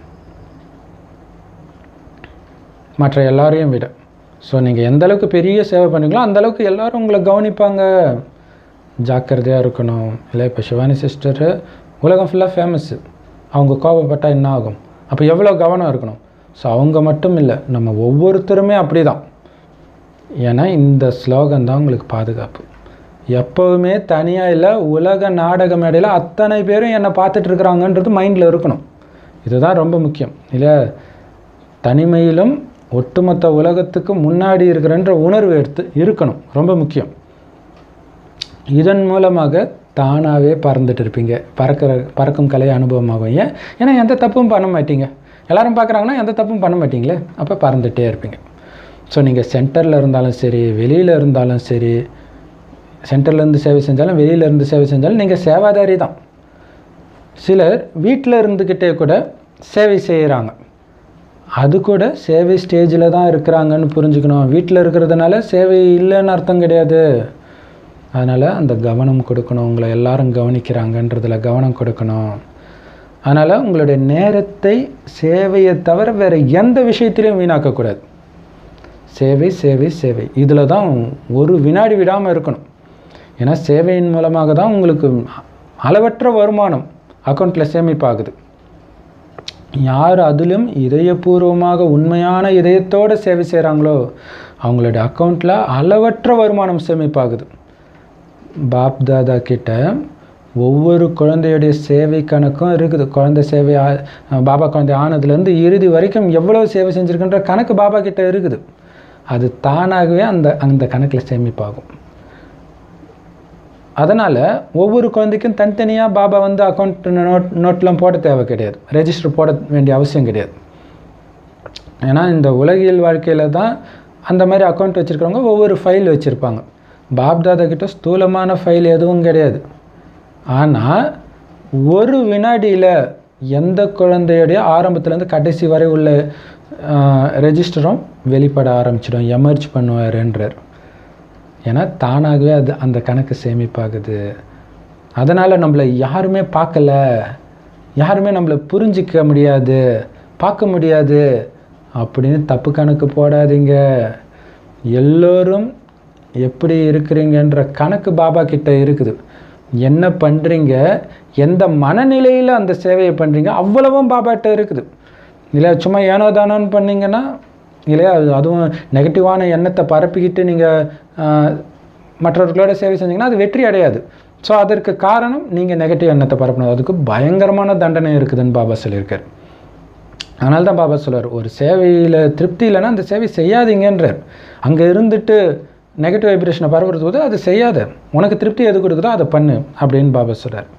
மற்ற எல்லாரையும் விட ஸோ நீங்கள் எந்த அளவுக்கு பெரிய சேவை பண்ணீங்களோ அந்த அளவுக்கு எல்லாரும் உங்களை கவனிப்பாங்க ஜாக்கிரதையாக இருக்கணும் இல்லை இப்போ சிவானி சிஸ்டரு உலகம் ஃபுல்லாக ஃபேமஸ்ஸு அவங்க கோபப்பட்டால் என்ன ஆகும் அப்போ எவ்வளோ கவனம் இருக்கணும் ஸோ அவங்க மட்டும் இல்லை நம்ம ஒவ்வொருத்தருமே அப்படி தான் ஏன்னா இந்த ஸ்லோகம் தான் உங்களுக்கு பாதுகாப்பு எப்போவுமே தனியாக இல்லை உலக நாடக மேடையில் அத்தனை பேரும் என்னை பார்த்துட்டு இருக்கிறாங்கன்றது மைண்டில் இருக்கணும் இதுதான் ரொம்ப முக்கியம் இல்லை தனிமையிலும் ஒட்டுமொத்த உலகத்துக்கு முன்னாடி இருக்கிறன்ற உணர்வு எடுத்து இருக்கணும் ரொம்ப முக்கியம் இதன் மூலமாக தானாகவே பறந்துட்டு இருப்பீங்க பறக்கிற பறக்கும் கலை அனுபவமாகும் ஏன் ஏன்னா எந்த தப்பும் பண்ண மாட்டீங்க எல்லாரும் பார்க்குறாங்கன்னா எந்த தப்பும் பண்ண மாட்டீங்களே அப்போ பறந்துகிட்டே இருப்பீங்க ஸோ நீங்கள் சென்டரில் இருந்தாலும் சரி வெளியில் இருந்தாலும் சரி சென்டர்ல இருந்து சேவை செஞ்சாலும் வெளியில இருந்து சேவை செஞ்சாலும் நீங்கள் சேவாதாரி தான் சிலர் வீட்டில் இருந்துக்கிட்டே கூட சேவை செய்கிறாங்க அது கூட சேவை ஸ்டேஜில் தான் இருக்கிறாங்கன்னு புரிஞ்சுக்கணும் வீட்டில் இருக்கிறதுனால சேவை இல்லைன்னு அர்த்தம் கிடையாது அதனால் அந்த கவனம் கொடுக்கணும் உங்களை எல்லாரும் கவனிக்கிறாங்கன்றதில் கவனம் கொடுக்கணும் அதனால் உங்களுடைய நேரத்தை சேவையை தவிர வேறு எந்த விஷயத்திலையும் வீணாக்கக்கூடாது சேவை சேவை சேவை இதில் தான் ஒரு வினாடி விடாமல் இருக்கணும் ஏன்னா சேவையின் மூலமாக தான் உங்களுக்கு அளவற்ற வருமானம் அக்கௌண்ட்டில் சேமிப்பாகுது யார் அதிலும் இதயபூர்வமாக உண்மையான இதயத்தோடு சேவை செய்கிறாங்களோ அவங்களுடைய அக்கௌண்ட்டில் அளவற்ற வருமானம் சேமிப்பாகுது பாப் தாதா கிட்ட ஒவ்வொரு குழந்தையுடைய சேவை கணக்கும் இருக்குது குழந்தை சேவை ஆ- பாபா குழந்தை ஆனதுலேருந்து இறுதி வரைக்கும் எவ்வளவு சேவை செஞ்சுருக்குன்ற கணக்கு பாபா கிட்ட இருக்குது அது தானாகவே அந்த அந்த கணக்கில் சேமிப்பாகும் அதனால் ஒவ்வொரு குழந்தைக்கும் தனித்தனியாக பாபா வந்து அக்கௌண்ட் நோட் நோட்லாம் போட தேவை கிடையாது ரெஜிஸ்டர் போட வேண்டிய அவசியம் கிடையாது ஏன்னா இந்த உலகியல் வாழ்க்கையில் தான் அந்த மாதிரி அக்கௌண்ட் வச்சுருக்கிறவங்க ஒவ்வொரு ஃபைல் வச்சுருப்பாங்க பாப்தாதா கிட்ட ஸ்தூலமான ஃபைல் எதுவும் கிடையாது ஆனால் ஒரு வினாடியில் எந்த குழந்தையுடைய ஆரம்பத்துலேருந்து கடைசி வரை உள்ள ரெஜிஸ்டரும் வெளிப்பட ஆரம்பிச்சிடும் எமர்ஜ் பண்ணுவாருன்றார் ஏன்னா தானாகவே அது அந்த கணக்கு சேமிப்பாகுது அதனால் நம்மளை யாருமே பார்க்கல யாருமே நம்மளை புரிஞ்சிக்க முடியாது பார்க்க முடியாது அப்படின்னு தப்பு கணக்கு போடாதீங்க எல்லோரும் எப்படி இருக்கிறீங்கன்ற கணக்கு பாபா கிட்ட இருக்குது என்ன பண்ணுறீங்க எந்த மனநிலையில் அந்த சேவையை பண்ணுறீங்க அவ்வளவும் பாபாட்ட இருக்குது இல்லை சும்மா ஏனோ தானோன்னு பண்ணீங்கன்னா இல்லையா அது அதுவும் நெகட்டிவான எண்ணத்தை பரப்பிக்கிட்டு நீங்கள் மற்றவர்களோட சேவை செஞ்சீங்கன்னா அது வெற்றி அடையாது ஸோ அதற்கு காரணம் நீங்கள் நெகட்டிவ் எண்ணத்தை பரப்பணும் அதுக்கு பயங்கரமான தண்டனை இருக்குதுன்னு பாபா சொல்லியிருக்கார் அதனால தான் பாபா சொல்றார் ஒரு சேவையில் திருப்தி இல்லைன்னா அந்த சேவை செய்யாதீங்கன்றார் அங்கே இருந்துட்டு நெகட்டிவ் வைப்ரேஷனை பரப்புறது போது அது செய்யாத உனக்கு திருப்தி எது கொடுக்குதோ அதை பண்ணு அப்படின்னு பாபா சொல்றார்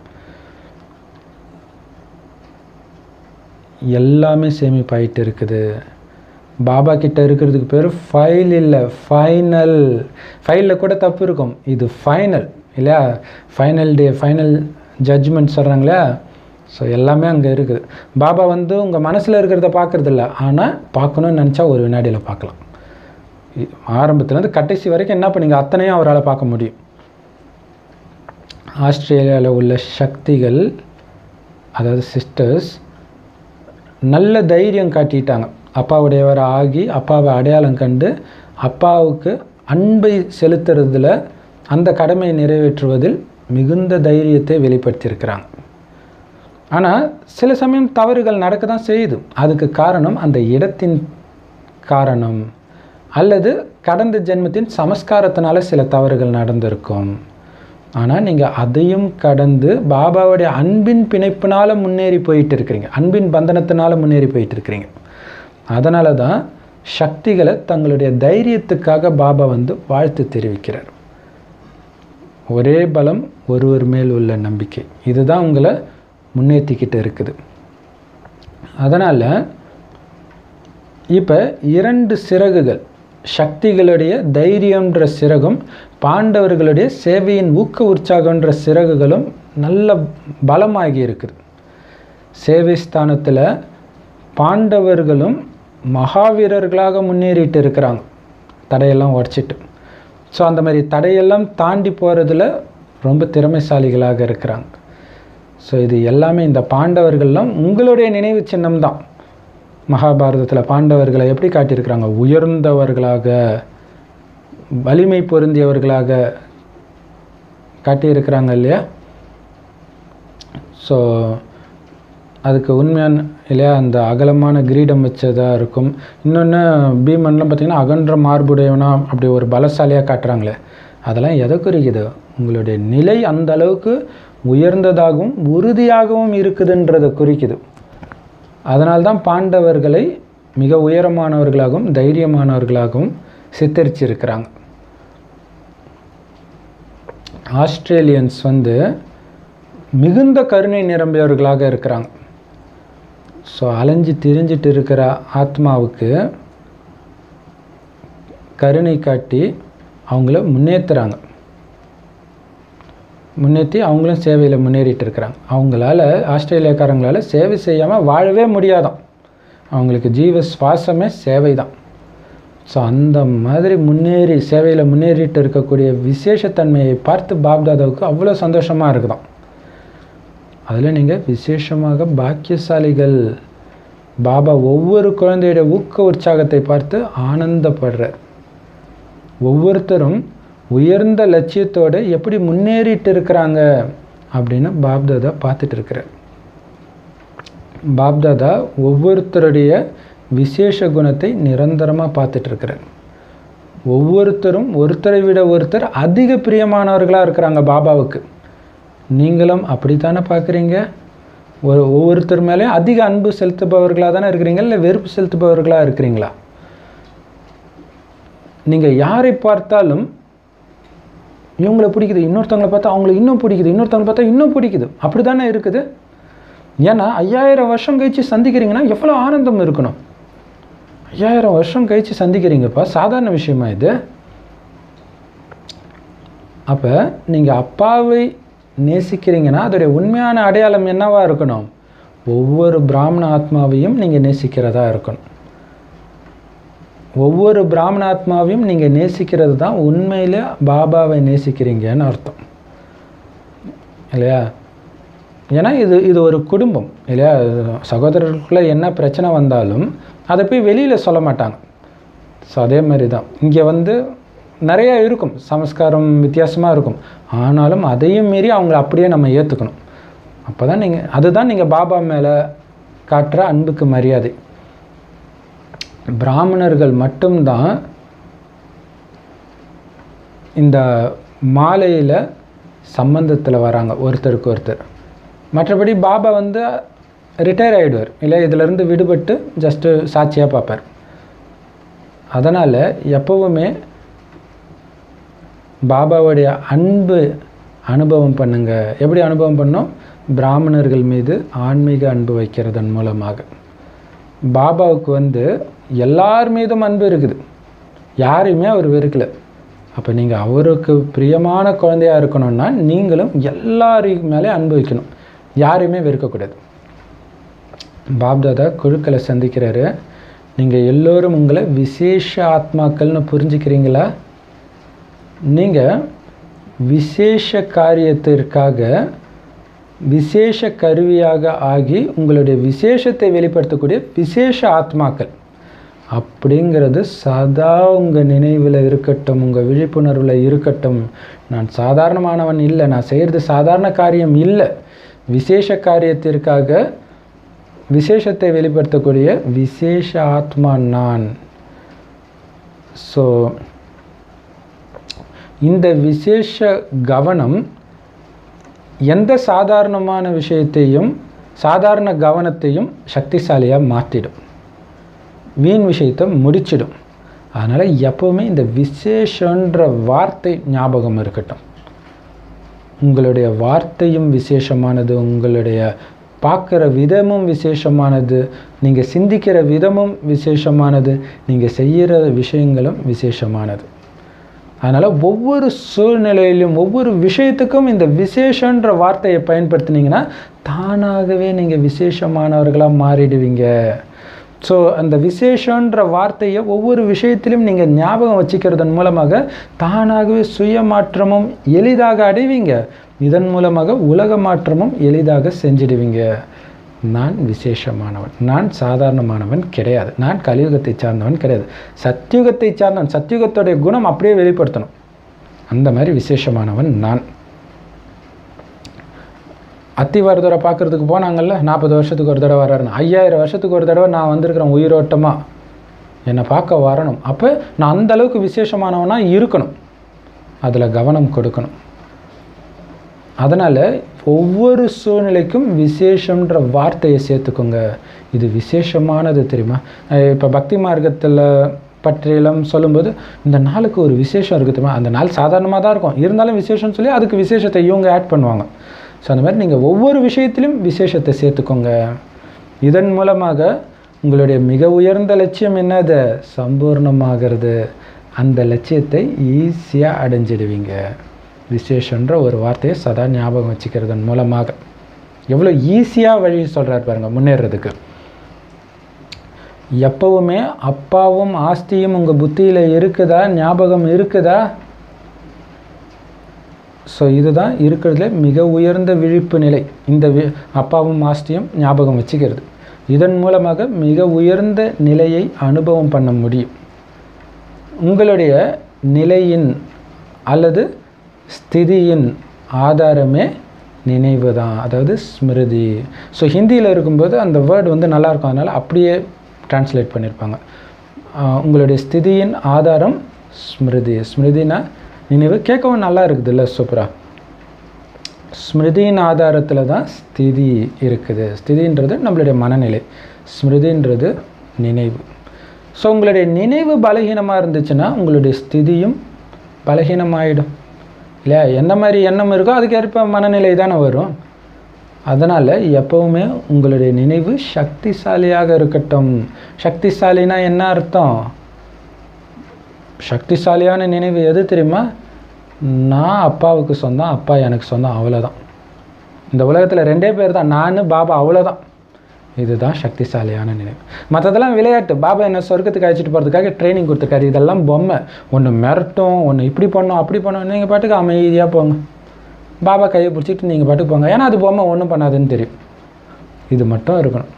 எல்லாமே சேமிப்பாயிட்டு இருக்குது பாபா கிட்ட இருக்கிறதுக்கு பேர் ஃபைல் இல்லை ஃபைனல் ஃபைலில் கூட தப்பு இருக்கும் இது ஃபைனல் இல்லையா ஃபைனல் டே ஃபைனல் ஜட்ஜ்மெண்ட் சொல்கிறாங்களே ஸோ எல்லாமே அங்கே இருக்குது பாபா வந்து உங்கள் மனசில் இருக்கிறத பார்க்குறது இல்லை ஆனால் பார்க்கணும்னு நினச்சா ஒரு வினாடியில் பார்க்கலாம் இ- ஆரம்பத்துலேருந்து கடைசி வரைக்கும் என்ன பண்ணீங்க அத்தனையும் அவரால் பார்க்க முடியும் ஆஸ்திரேலியாவில் உள்ள சக்திகள் அதாவது சிஸ்டர்ஸ் நல்ல தைரியம் காட்டிட்டாங்க அப்பாவுடையவர் ஆகி அப்பாவை அடையாளம் கண்டு அப்பாவுக்கு அன்பை செலுத்துறதுல அந்த கடமையை நிறைவேற்றுவதில் மிகுந்த தைரியத்தை வெளிப்படுத்தியிருக்கிறாங்க ஆனால் சில சமயம் தவறுகள் நடக்க தான் செய்யுது அதுக்கு காரணம் அந்த இடத்தின் காரணம் அல்லது கடந்த ஜென்மத்தின் சமஸ்காரத்தினால சில தவறுகள் நடந்திருக்கும் ஆனால் நீங்கள் அதையும் கடந்து பாபாவுடைய அன்பின் பிணைப்பினால் முன்னேறி போயிட்டு இருக்கிறீங்க அன்பின் பந்தனத்தினால முன்னேறி போயிட்டு இருக்கிறீங்க அதனால தான் சக்திகளை தங்களுடைய தைரியத்துக்காக பாபா வந்து வாழ்த்து தெரிவிக்கிறார் ஒரே பலம் ஒருவர் மேல் உள்ள நம்பிக்கை இதுதான் உங்களை முன்னேற்றிக்கிட்டு இருக்குது அதனால் இப்போ இரண்டு சிறகுகள் சக்திகளுடைய தைரியம்ன்ற சிறகும் பாண்டவர்களுடைய சேவையின் ஊக்க உற்சாகன்ற சிறகுகளும் நல்ல பலமாகி இருக்குது சேவை ஸ்தானத்தில் பாண்டவர்களும் மகாவீரர்களாக முன்னேறிட்டு இருக்கிறாங்க தடையெல்லாம் உடச்சிட்டு ஸோ அந்த மாதிரி தடையெல்லாம் தாண்டி போகிறதுல ரொம்ப திறமைசாலிகளாக இருக்கிறாங்க ஸோ இது எல்லாமே இந்த பாண்டவர்கள்லாம் உங்களுடைய நினைவு சின்னம் தான் மகாபாரதத்தில் பாண்டவர்களை எப்படி காட்டியிருக்கிறாங்க உயர்ந்தவர்களாக வலிமை பொருந்தியவர்களாக காட்டியிருக்கிறாங்க இல்லையா ஸோ அதுக்கு உண்மையான இல்லையா அந்த அகலமான கிரீடம் வச்சதாக இருக்கும் இன்னொன்று பீமன்லாம் பார்த்திங்கன்னா அகன்ற மார்புடையவனா அப்படி ஒரு பலசாலியாக காட்டுறாங்களே அதெல்லாம் எதை குறிக்குது உங்களுடைய நிலை அந்த அளவுக்கு உயர்ந்ததாகவும் உறுதியாகவும் இருக்குதுன்றதை குறிக்குது அதனால்தான் பாண்டவர்களை மிக உயரமானவர்களாகவும் தைரியமானவர்களாகவும் சித்தரிச்சிருக்கிறாங்க ஆஸ்திரேலியன்ஸ் வந்து மிகுந்த கருணை நிரம்பியவர்களாக இருக்கிறாங்க ஸோ அலைஞ்சு திரிஞ்சிட்டு இருக்கிற ஆத்மாவுக்கு கருணை காட்டி அவங்கள முன்னேற்றுறாங்க முன்னேற்றி அவங்களும் சேவையில் முன்னேறிட்டு இருக்கிறாங்க அவங்களால ஆஸ்திரேலியாக்காரங்களால சேவை செய்யாமல் வாழவே முடியாதாம் அவங்களுக்கு ஜீவ சுவாசமே சேவை தான் ஸோ அந்த மாதிரி முன்னேறி சேவையில் முன்னேறிட்டு இருக்கக்கூடிய விசேஷத்தன்மையை பார்த்து பாப்தாதாவுக்கு அவ்வளோ சந்தோஷமாக இருக்குதாம் அதில் நீங்கள் விசேஷமாக பாக்கியசாலிகள் பாபா ஒவ்வொரு குழந்தையோட ஊக்க உற்சாகத்தை பார்த்து ஆனந்தப்படுறார் ஒவ்வொருத்தரும் உயர்ந்த லட்சியத்தோடு எப்படி முன்னேறிட்டு இருக்கிறாங்க அப்படின்னு பாப்தாதா பார்த்துட்டு இருக்கிறார் பாப்தாதா ஒவ்வொருத்தருடைய விசேஷ குணத்தை நிரந்தரமாக பார்த்துட்டு இருக்கிறார் ஒவ்வொருத்தரும் ஒருத்தரை விட ஒருத்தர் அதிக பிரியமானவர்களாக இருக்கிறாங்க பாபாவுக்கு நீங்களும் அப்படித்தானே பார்க்குறீங்க ஒரு ஒவ்வொருத்தர் மேலேயும் அதிக அன்பு செலுத்துபவர்களாக தானே இருக்கிறீங்க இல்லை வெறுப்பு செலுத்துபவர்களாக இருக்கிறீங்களா நீங்கள் யாரை பார்த்தாலும் இவங்களை பிடிக்குது இன்னொருத்தவங்களை பார்த்தா அவங்களுக்கு இன்னும் பிடிக்குது இன்னொருத்தவங்களை பார்த்தா இன்னும் பிடிக்குது அப்படி தானே இருக்குது ஏன்னா ஐயாயிரம் வருஷம் கழித்து சந்திக்கிறீங்கன்னா எவ்வளோ ஆனந்தம் இருக்கணும் ஐயாயிரம் வருஷம் கழித்து சந்திக்கிறீங்கப்பா சாதாரண விஷயமா இது அப்போ நீங்கள் அப்பாவை நேசிக்கிறீங்கன்னா அதோடைய உண்மையான அடையாளம் என்னவா இருக்கணும் ஒவ்வொரு பிராமண ஆத்மாவையும் நீங்கள் நேசிக்கிறதா இருக்கணும் ஒவ்வொரு பிராமண ஆத்மாவையும் நீங்கள் நேசிக்கிறது தான் உண்மையில் பாபாவை நேசிக்கிறீங்கன்னு அர்த்தம் இல்லையா ஏன்னா இது இது ஒரு குடும்பம் இல்லையா சகோதரர்களுக்குள்ளே என்ன பிரச்சனை வந்தாலும் அதை போய் வெளியில் சொல்ல மாட்டாங்க ஸோ அதே மாதிரி தான் இங்கே வந்து நிறையா இருக்கும் சமஸ்காரம் வித்தியாசமாக இருக்கும் ஆனாலும் அதையும் மீறி அவங்கள அப்படியே நம்ம ஏற்றுக்கணும் அப்போ தான் நீங்கள் அதுதான் நீங்கள் பாபா மேலே காட்டுற அன்புக்கு மரியாதை பிராமணர்கள் மட்டும்தான் இந்த மாலையில் சம்பந்தத்தில் வராங்க ஒருத்தருக்கு ஒருத்தர் மற்றபடி பாபா வந்து ரிட்டையர் ஆகிடுவார் இல்லை இதிலேருந்து விடுபட்டு ஜஸ்ட்டு சாட்சியாக பார்ப்பார் அதனால் எப்போவுமே பாபாவுடைய அன்பு அனுபவம் பண்ணுங்க எப்படி அனுபவம் பண்ணோம் பிராமணர்கள் மீது ஆன்மீக அன்பு வைக்கிறதன் மூலமாக பாபாவுக்கு வந்து எல்லார் மீதும் அன்பு இருக்குது யாரையுமே அவர் வெறுக்கல அப்போ நீங்கள் அவருக்கு பிரியமான குழந்தையாக இருக்கணும்னா நீங்களும் எல்லாரையும் மேலே அன்பு வைக்கணும் யாரையுமே வெறுக்கக்கூடாது பாப்தாதா குழுக்களை சந்திக்கிறாரு நீங்கள் எல்லோரும் உங்களை விசேஷ ஆத்மாக்கள்னு புரிஞ்சுக்கிறீங்களா நீங்கள் விசேஷ காரியத்திற்காக விசேஷ கருவியாக ஆகி உங்களுடைய விசேஷத்தை வெளிப்படுத்தக்கூடிய விசேஷ ஆத்மாக்கள் அப்படிங்கிறது சதா உங்கள் நினைவில் இருக்கட்டும் உங்கள் விழிப்புணர்வில் இருக்கட்டும் நான் சாதாரணமானவன் இல்லை நான் செய்கிறது சாதாரண காரியம் இல்லை விசேஷ காரியத்திற்காக விசேஷத்தை வெளிப்படுத்தக்கூடிய விசேஷ ஆத்மா நான் ஸோ இந்த விசேஷ கவனம் எந்த சாதாரணமான விஷயத்தையும் சாதாரண கவனத்தையும் சக்திசாலியாக மாற்றிடும் வீண் விஷயத்தை முடிச்சிடும் அதனால் எப்போவுமே இந்த விசேஷன்ற வார்த்தை ஞாபகம் இருக்கட்டும் உங்களுடைய வார்த்தையும் விசேஷமானது உங்களுடைய பார்க்குற விதமும் விசேஷமானது நீங்கள் சிந்திக்கிற விதமும் விசேஷமானது நீங்கள் செய்கிற விஷயங்களும் விசேஷமானது அதனால் ஒவ்வொரு சூழ்நிலையிலும் ஒவ்வொரு விஷயத்துக்கும் இந்த விசேஷன்ற வார்த்தையை பயன்படுத்தினீங்கன்னா தானாகவே நீங்கள் விசேஷமானவர்களாக மாறிடுவீங்க ஸோ அந்த விசேஷன்ற வார்த்தையை ஒவ்வொரு விஷயத்திலும் நீங்கள் ஞாபகம் வச்சுக்கிறதன் மூலமாக தானாகவே சுய மாற்றமும் எளிதாக அடைவீங்க இதன் மூலமாக உலக மாற்றமும் எளிதாக செஞ்சிடுவீங்க நான் விசேஷமானவன் நான் சாதாரணமானவன் கிடையாது நான் கலியுகத்தை சார்ந்தவன் கிடையாது சத்தியுகத்தை சார்ந்தவன் சத்தியுகத்துடைய குணம் அப்படியே வெளிப்படுத்தணும் அந்த மாதிரி விசேஷமானவன் நான் அத்திவரதரை பார்க்குறதுக்கு போனாங்கல்ல நாற்பது வருஷத்துக்கு ஒரு தடவை வர்றாருன்னு ஐயாயிரம் வருஷத்துக்கு ஒரு தடவை நான் வந்திருக்கிறேன் உயிரோட்டமாக என்னை பார்க்க வரணும் அப்போ நான் அந்த அளவுக்கு விசேஷமானவனாக இருக்கணும் அதில் கவனம் கொடுக்கணும் அதனால் ஒவ்வொரு சூழ்நிலைக்கும் விசேஷன்ற வார்த்தையை சேர்த்துக்கோங்க இது விசேஷமானது தெரியுமா இப்போ பக்தி மார்க்கத்தில் பற்றியெல்லாம் சொல்லும்போது இந்த நாளுக்கு ஒரு விசேஷம் இருக்குது தெரியுமா அந்த நாள் சாதாரணமாக தான் இருக்கும் இருந்தாலும் விசேஷம்னு சொல்லி அதுக்கு விசேஷத்தை இவங்க ஆட் பண்ணுவாங்க ஸோ அந்த மாதிரி நீங்கள் ஒவ்வொரு விஷயத்திலும் விசேஷத்தை சேர்த்துக்கோங்க இதன் மூலமாக உங்களுடைய மிக உயர்ந்த லட்சியம் என்னது சம்பூர்ணமாகிறது அந்த லட்சியத்தை ஈஸியாக அடைஞ்சிடுவீங்க விசேஷன்ற ஒரு வார்த்தையை சதா ஞாபகம் வச்சுக்கிறதன் மூலமாக எவ்வளோ ஈஸியாக வழி சொல்கிறார் பாருங்கள் முன்னேறதுக்கு எப்பவுமே அப்பாவும் ஆஸ்தியும் உங்கள் புத்தியில் இருக்குதா ஞாபகம் இருக்குதா ஸோ இதுதான் இருக்கிறதுல மிக உயர்ந்த விழிப்பு நிலை இந்த வி அப்பாவும் ஆஸ்தியும் ஞாபகம் வச்சுக்கிறது இதன் மூலமாக மிக உயர்ந்த நிலையை அனுபவம் பண்ண முடியும் உங்களுடைய நிலையின் அல்லது ஸ்திதியின் ஆதாரமே நினைவு தான் அதாவது ஸ்மிருதி ஸோ ஹிந்தியில் இருக்கும்போது அந்த வேர்டு வந்து நல்லா இருக்கும் அதனால் அப்படியே டிரான்ஸ்லேட் பண்ணியிருப்பாங்க ஆஹ் உங்களுடைய ஸ்திதியின் ஆதாரம் ஸ்மிருதி ஸ்மிருதினா நினைவு கேட்கவும் நல்லா இருக்குதுல்ல சூப்பரா ஸ்மிருதியின் ஆதாரத்தில் தான் ஸ்திதி இருக்குது ஸ்திதின்றது நம்மளுடைய மனநிலை ஸ்மிருதின்றது நினைவு ஸோ உங்களுடைய நினைவு பலகீனமாக இருந்துச்சுன்னா உங்களுடைய ஸ்திதியும் பலகீனமாயிடும் இல்லையா என்ன மாதிரி எண்ணம் இருக்கோ அதுக்கேற்ப மனநிலை தானே வரும் அதனால் எப்பவுமே உங்களுடைய நினைவு சக்திசாலியாக இருக்கட்டும் சக்திசாலினா என்ன அர்த்தம் சக்திசாலியான நினைவு எது தெரியுமா நான் அப்பாவுக்கு சொந்தம் அப்பா எனக்கு சொந்தம் அவ்வளோதான் இந்த உலகத்தில் ரெண்டே பேர் தான் நான் பாபா அவ்வளோதான் இதுதான் சக்திசாலியான நினைவு மற்றதெல்லாம் விளையாட்டு பாபா என்ன சொர்க்கத்துக்கு அழைச்சிட்டு போகிறதுக்காக ட்ரைனிங் கொடுத்துருக்காரு இதெல்லாம் பொம்மை ஒன்று மிரட்டும் ஒன்று இப்படி பண்ணோம் அப்படி பண்ணோம் நீங்கள் பாட்டுக்கு அமைதியாக போங்க பாபா கையை பிடிச்சிட்டு நீங்கள் பாட்டுக்கு போங்க ஏன்னா அது பொம்மை ஒன்றும் பண்ணாதுன்னு தெரியும் இது மட்டும் இருக்கணும்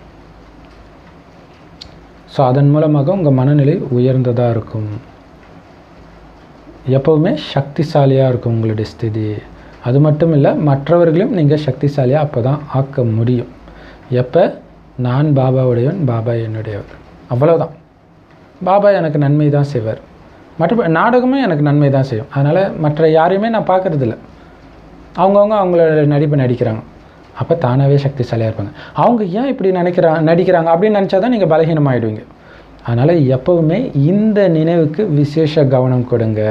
ஸோ அதன் மூலமாக உங்கள் மனநிலை உயர்ந்ததாக இருக்கும் எப்போவுமே சக்திசாலியாக இருக்கும் உங்களுடைய ஸ்திதி அது மட்டும் இல்லை மற்றவர்களையும் நீங்கள் சக்திசாலியாக அப்போ தான் ஆக்க முடியும் எப்போ நான் பாபாவுடையவன் பாபா என்னுடையவர் அவ்வளோதான் பாபா எனக்கு நன்மை தான் செய்வார் மற்ற நாடகமே எனக்கு நன்மை தான் செய்யும் அதனால் மற்ற யாரையுமே நான் பார்க்குறதில்ல அவங்கவுங்க அவங்களோட நடிப்பை நடிக்கிறாங்க அப்போ தானாகவே சக்திசாலியாக இருப்பாங்க அவங்க ஏன் இப்படி நினைக்கிறாங்க நடிக்கிறாங்க அப்படின்னு நினச்சா தான் நீங்கள் பலகீனமாயிடுவீங்க அதனால் எப்போவுமே இந்த நினைவுக்கு விசேஷ கவனம் கொடுங்க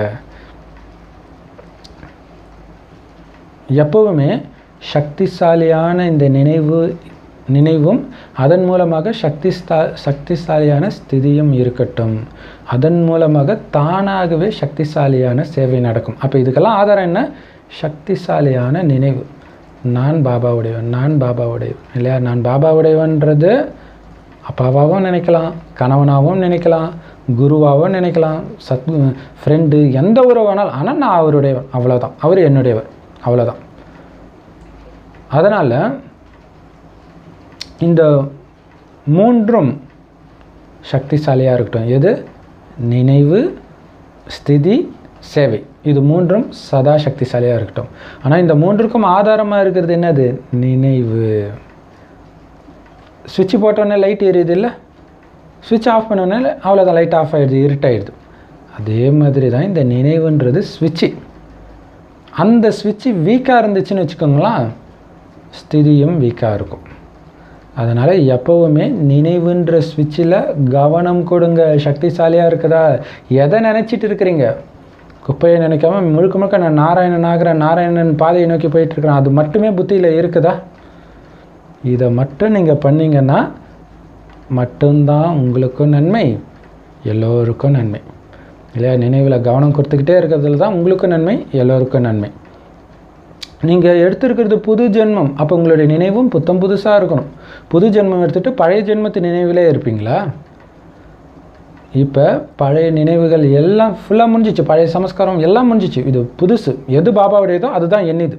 எப்போவுமே சக்திசாலியான இந்த நினைவு நினைவும் அதன் மூலமாக சக்திஸ்தா சக்திசாலியான ஸ்திதியும் இருக்கட்டும் அதன் மூலமாக தானாகவே சக்திசாலியான சேவை நடக்கும் அப்போ இதுக்கெல்லாம் ஆதாரம் என்ன சக்திசாலியான நினைவு நான் பாபாவுடையவன் நான் பாபாவுடையவன் இல்லையா நான் பாபாவுடையவன்றது அப்பாவாகவும் நினைக்கலாம் கணவனாகவும் நினைக்கலாம் குருவாகவும் நினைக்கலாம் சத் ஃப்ரெண்டு எந்த உறவு வேணாலும் ஆனால் நான் அவருடையவன் அவ்வளோதான் அவர் என்னுடையவர் அவ்வளோதான் அதனால் இந்த மூன்றும் சக்திசாலியாக இருக்கட்டும் எது நினைவு ஸ்திதி சேவை இது மூன்றும் சதா சக்திசாலியாக இருக்கட்டும் ஆனால் இந்த மூன்றுக்கும் ஆதாரமாக இருக்கிறது என்னது நினைவு சுவிட்ச் போட்டோன்னே லைட் எரியுது இல்லை சுவிட்ச் ஆஃப் பண்ணோன்னே அவ்வளோதான் லைட் ஆஃப் ஆகிடுது இருட்டாயிடுது அதே மாதிரி தான் இந்த நினைவுன்றது சுவிட்சு அந்த சுவிட்சு வீக்காக இருந்துச்சுன்னு வச்சுக்கோங்களேன் ஸ்திதியும் வீக்காக இருக்கும் அதனால் எப்போவுமே நினைவுன்ற சுவிட்சில் கவனம் கொடுங்க சக்திசாலியாக இருக்குதா எதை நினச்சிட்டு இருக்கிறீங்க குப்பையை நினைக்காம முழுக்க முழுக்க நான் நாராயணன் ஆகிறேன் நாராயணன் பாதையை நோக்கி போயிட்டுருக்கிறேன் அது மட்டுமே புத்தியில் இருக்குதா இதை மட்டும் நீங்கள் பண்ணீங்கன்னா மட்டும்தான் உங்களுக்கும் நன்மை எல்லோருக்கும் நன்மை இல்லையா நினைவில் கவனம் கொடுத்துக்கிட்டே இருக்கிறதுல தான் உங்களுக்கும் நன்மை எல்லோருக்கும் நன்மை நீங்கள் எடுத்திருக்கிறது புது ஜென்மம் அப்போ உங்களுடைய நினைவும் புத்தம் புதுசாக இருக்கணும் புது ஜென்மம் எடுத்துகிட்டு பழைய ஜென்மத்து நினைவிலே இருப்பீங்களா இப்போ பழைய நினைவுகள் எல்லாம் ஃபுல்லாக முடிஞ்சிச்சு பழைய சமஸ்காரம் எல்லாம் முடிஞ்சிச்சு இது புதுசு எது பாபாவுடையதோ அதுதான் என்னது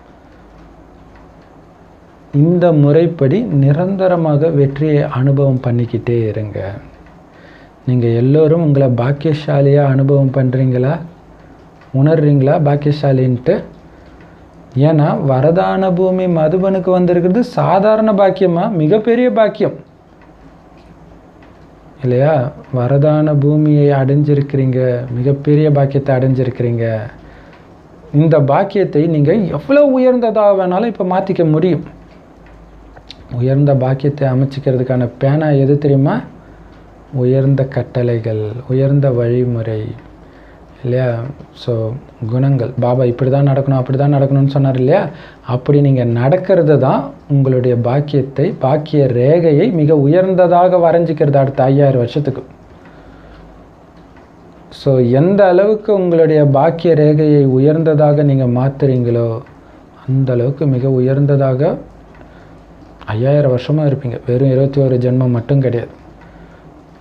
இந்த முறைப்படி நிரந்தரமாக வெற்றியை அனுபவம் பண்ணிக்கிட்டே இருங்க நீங்கள் எல்லோரும் உங்களை பாக்கியசாலியாக அனுபவம் பண்ணுறீங்களா உணர்றீங்களா பாக்கியசாலின்ட்டு ஏன்னா வரதான பூமி மதுபனுக்கு வந்திருக்கிறது சாதாரண பாக்கியமா மிகப்பெரிய பாக்கியம் இல்லையா வரதான பூமியை அடைஞ்சிருக்கிறீங்க மிகப்பெரிய பாக்கியத்தை அடைஞ்சிருக்கிறீங்க இந்த பாக்கியத்தை நீங்கள் எவ்வளோ உயர்ந்ததாக வேணாலும் இப்போ மாற்றிக்க முடியும் உயர்ந்த பாக்கியத்தை அமைச்சிக்கிறதுக்கான பேனா எது தெரியுமா உயர்ந்த கட்டளைகள் உயர்ந்த வழிமுறை இல்லையா ஸோ குணங்கள் பாபா இப்படி தான் நடக்கணும் அப்படி தான் நடக்கணும்னு சொன்னார் இல்லையா அப்படி நீங்கள் நடக்கிறது தான் உங்களுடைய பாக்கியத்தை பாக்கிய ரேகையை மிக உயர்ந்ததாக வரைஞ்சிக்கிறது அடுத்த ஐயாயிரம் வருஷத்துக்கு ஸோ எந்த அளவுக்கு உங்களுடைய பாக்கிய ரேகையை உயர்ந்ததாக நீங்கள் மாற்றுறீங்களோ அந்த அளவுக்கு மிக உயர்ந்ததாக ஐயாயிரம் வருஷமாக இருப்பீங்க வெறும் இருபத்தி ஒரு ஜென்மம் மட்டும் கிடையாது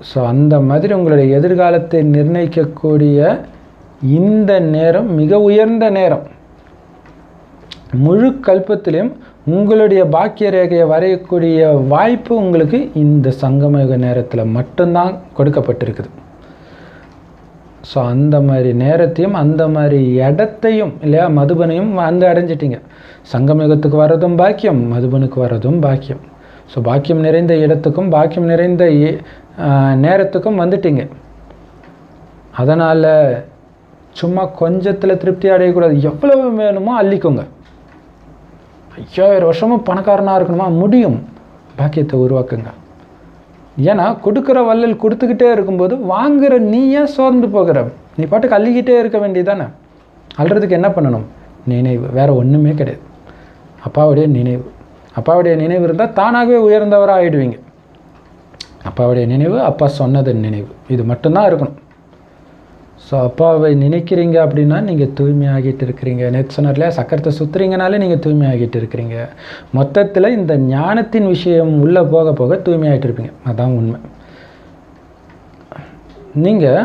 ஸோ அந்த மாதிரி உங்களுடைய எதிர்காலத்தை நிர்ணயிக்கக்கூடிய இந்த நேரம் மிக உயர்ந்த நேரம் முழு கல்பத்திலையும் உங்களுடைய பாக்கிய ரேகையை வரையக்கூடிய வாய்ப்பு உங்களுக்கு இந்த சங்கமயுக நேரத்தில் மட்டும்தான் கொடுக்கப்பட்டிருக்குது ஸோ அந்த மாதிரி நேரத்தையும் அந்த மாதிரி இடத்தையும் இல்லையா மதுபனையும் வந்து அடைஞ்சிட்டிங்க சங்கமயுகத்துக்கு வர்றதும் பாக்கியம் மதுபனுக்கு வர்றதும் பாக்கியம் ஸோ பாக்கியம் நிறைந்த இடத்துக்கும் பாக்கியம் நிறைந்த இ- ஆஹ் நேரத்துக்கும் வந்துட்டீங்க அதனால் சும்மா கொஞ்சத்தில் திருப்தி அடையக்கூடாது எவ்வளவு வேணுமோ அள்ளிக்கோங்க ஐயாயிரம் வருஷமும் பணக்காரனாக இருக்கணுமா முடியும் பாக்கியத்தை உருவாக்குங்க ஏன்னா கொடுக்குற வள்ளல் கொடுத்துக்கிட்டே இருக்கும்போது வாங்குற நீ ஏன் சோர்ந்து போகிற நீ பாட்டுக்கு அள்ளிக்கிட்டே இருக்க வேண்டியதானே அள்ளுறதுக்கு என்ன பண்ணணும் நினைவு வேற ஒன்றுமே கிடையாது அப்பாவுடைய நினைவு அப்பாவுடைய நினைவு இருந்தால் தானாகவே உயர்ந்தவராக ஆயிடுவீங்க அப்பாவுடைய நினைவு அப்பா சொன்னதன் நினைவு இது மட்டும்தான் இருக்கணும் ஸோ அப்பாவை நினைக்கிறீங்க அப்படின்னா நீங்கள் தூய்மையாகிட்டு இருக்கிறீங்க நேற்று சொன்னார் இல்லையா சக்கரத்தை சுற்றுறீங்கனாலே நீங்கள் தூய்மையாகிட்டு இருக்கிறீங்க மொத்தத்தில் இந்த ஞானத்தின் விஷயம் உள்ளே போக போக தூய்மையாகிட்டு இருப்பீங்க அதான் உண்மை நீங்கள்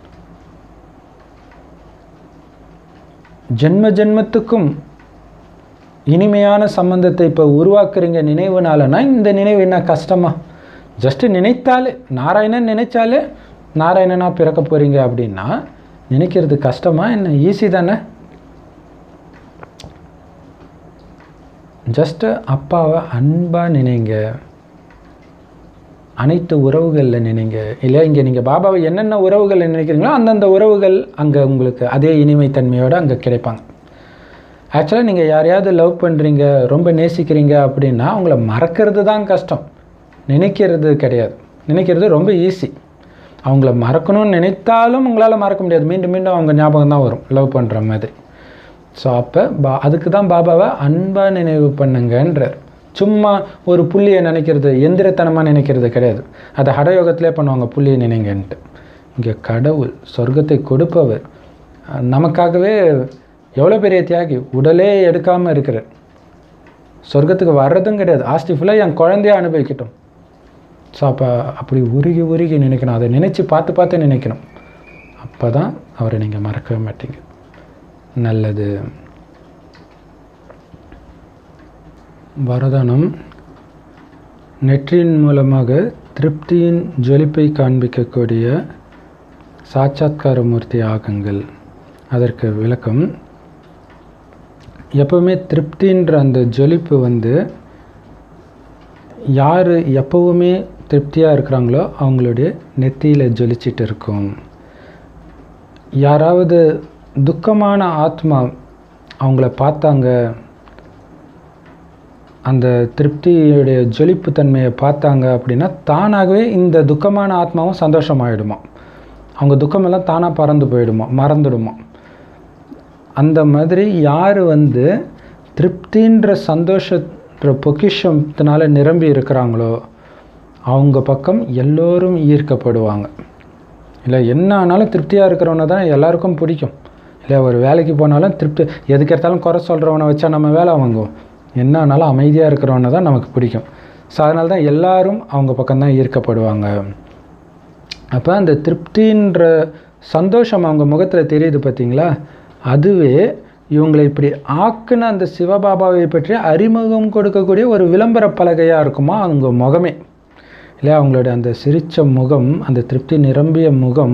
ஜென்ம ஜென்மத்துக்கும் இனிமையான சம்பந்தத்தை இப்போ உருவாக்குறீங்க நினைவுனாலனா இந்த நினைவு என்ன கஷ்டமா ஜஸ்ட் நினைத்தாலே நாராயணன் நினைச்சாலே நாராயணனா பிறக்க போறீங்க அப்படின்னா நினைக்கிறது கஷ்டமா என்ன ஈஸி தானே ஜஸ்ட் அப்பாவை அன்பாக நினைங்க அனைத்து உறவுகளில் நினைங்க இல்லை இங்கே நீங்கள் பாபாவை என்னென்ன உறவுகள் நினைக்கிறீங்களோ அந்தந்த உறவுகள் அங்கே உங்களுக்கு அதே இனிமைத்தன்மையோடு அங்கே கிடைப்பாங்க ஆக்சுவலாக நீங்கள் யாரையாவது லவ் பண்ணுறீங்க ரொம்ப நேசிக்கிறீங்க அப்படின்னா அவங்கள மறக்கிறது தான் கஷ்டம் நினைக்கிறது கிடையாது நினைக்கிறது ரொம்ப ஈஸி அவங்கள மறக்கணும்னு நினைத்தாலும் உங்களால் மறக்க முடியாது மீண்டும் மீண்டும் அவங்க ஞாபகம் தான் வரும் லவ் பண்ணுற மாதிரி ஸோ அப்போ பா அதுக்கு தான் பாபாவை அன்பாக நினைவு பண்ணுங்கன்றார் சும்மா ஒரு புள்ளியை நினைக்கிறது எந்திரத்தனமாக நினைக்கிறது கிடையாது அதை ஹடயோகத்திலே பண்ணுவாங்க புள்ளியை நினைங்கன்ட்டு இங்கே கடவுள் சொர்க்கத்தை கொடுப்பவர் அஹ் நமக்காகவே எவ்வளோ பெரிய தியாகி உடலே எடுக்காமல் இருக்கிறார் சொர்க்கத்துக்கு வர்றதும் கிடையாது ஆஸ்தி ஃபுல்லாக என் குழந்தைய அனுபவிக்கட்டும் ஸோ அப்போ அப்படி உருகி உருகி நினைக்கணும் அதை நினச்சி பார்த்து பார்த்து நினைக்கணும் அப்போ தான் அவரை நீங்கள் மறக்கவே மாட்டீங்க நல்லது வரதானம் நெற்றியின் மூலமாக திருப்தியின் ஜொலிப்பை காண்பிக்கக்கூடிய சாட்சாத்காரமூர்த்தி ஆகுங்கள் அதற்கு விளக்கம் எப்பவுமே திருப்தின்ற அந்த ஜொலிப்பு வந்து யார் எப்பவுமே திருப்தியாக இருக்கிறாங்களோ அவங்களுடைய நெத்தியில் ஜொலிச்சிட்டு இருக்கும் யாராவது துக்கமான ஆத்மா அவங்கள பார்த்தாங்க அந்த திருப்தியுடைய ஜொலிப்பு தன்மையை பார்த்தாங்க அப்படின்னா தானாகவே இந்த துக்கமான ஆத்மாவும் சந்தோஷமாயிடுமா அவங்க துக்கமெல்லாம் தானாக பறந்து போயிடுமா மறந்துடுமா அந்த மாதிரி யார் வந்து திருப்தின்ற சந்தோஷன்ற பொக்கிஷத்தினால நிரம்பி இருக்கிறாங்களோ அவங்க பக்கம் எல்லோரும் ஈர்க்கப்படுவாங்க இல்லை என்ன ஆனாலும் திருப்தியாக இருக்கிறவனை தான் எல்லாருக்கும் பிடிக்கும் இல்லை ஒரு வேலைக்கு போனாலும் திருப்தி எதுக்கு எடுத்தாலும் குறை சொல்கிறவனை வச்சா நம்ம வேலை வாங்குவோம் என்ன ஆனாலும் அமைதியாக இருக்கிறவனை தான் நமக்கு பிடிக்கும் ஸோ அதனால தான் எல்லாரும் அவங்க பக்கம்தான் ஈர்க்கப்படுவாங்க அப்போ அந்த திருப்தின்ற சந்தோஷம் அவங்க முகத்தில் தெரியுது பார்த்தீங்களா அதுவே இவங்களை இப்படி ஆக்குன அந்த சிவபாபாவை பற்றி அறிமுகம் கொடுக்கக்கூடிய ஒரு விளம்பர பலகையாக இருக்குமா அவங்க முகமே இல்லையா அவங்களுடைய அந்த சிரிச்ச முகம் அந்த திருப்தி நிரம்பிய முகம்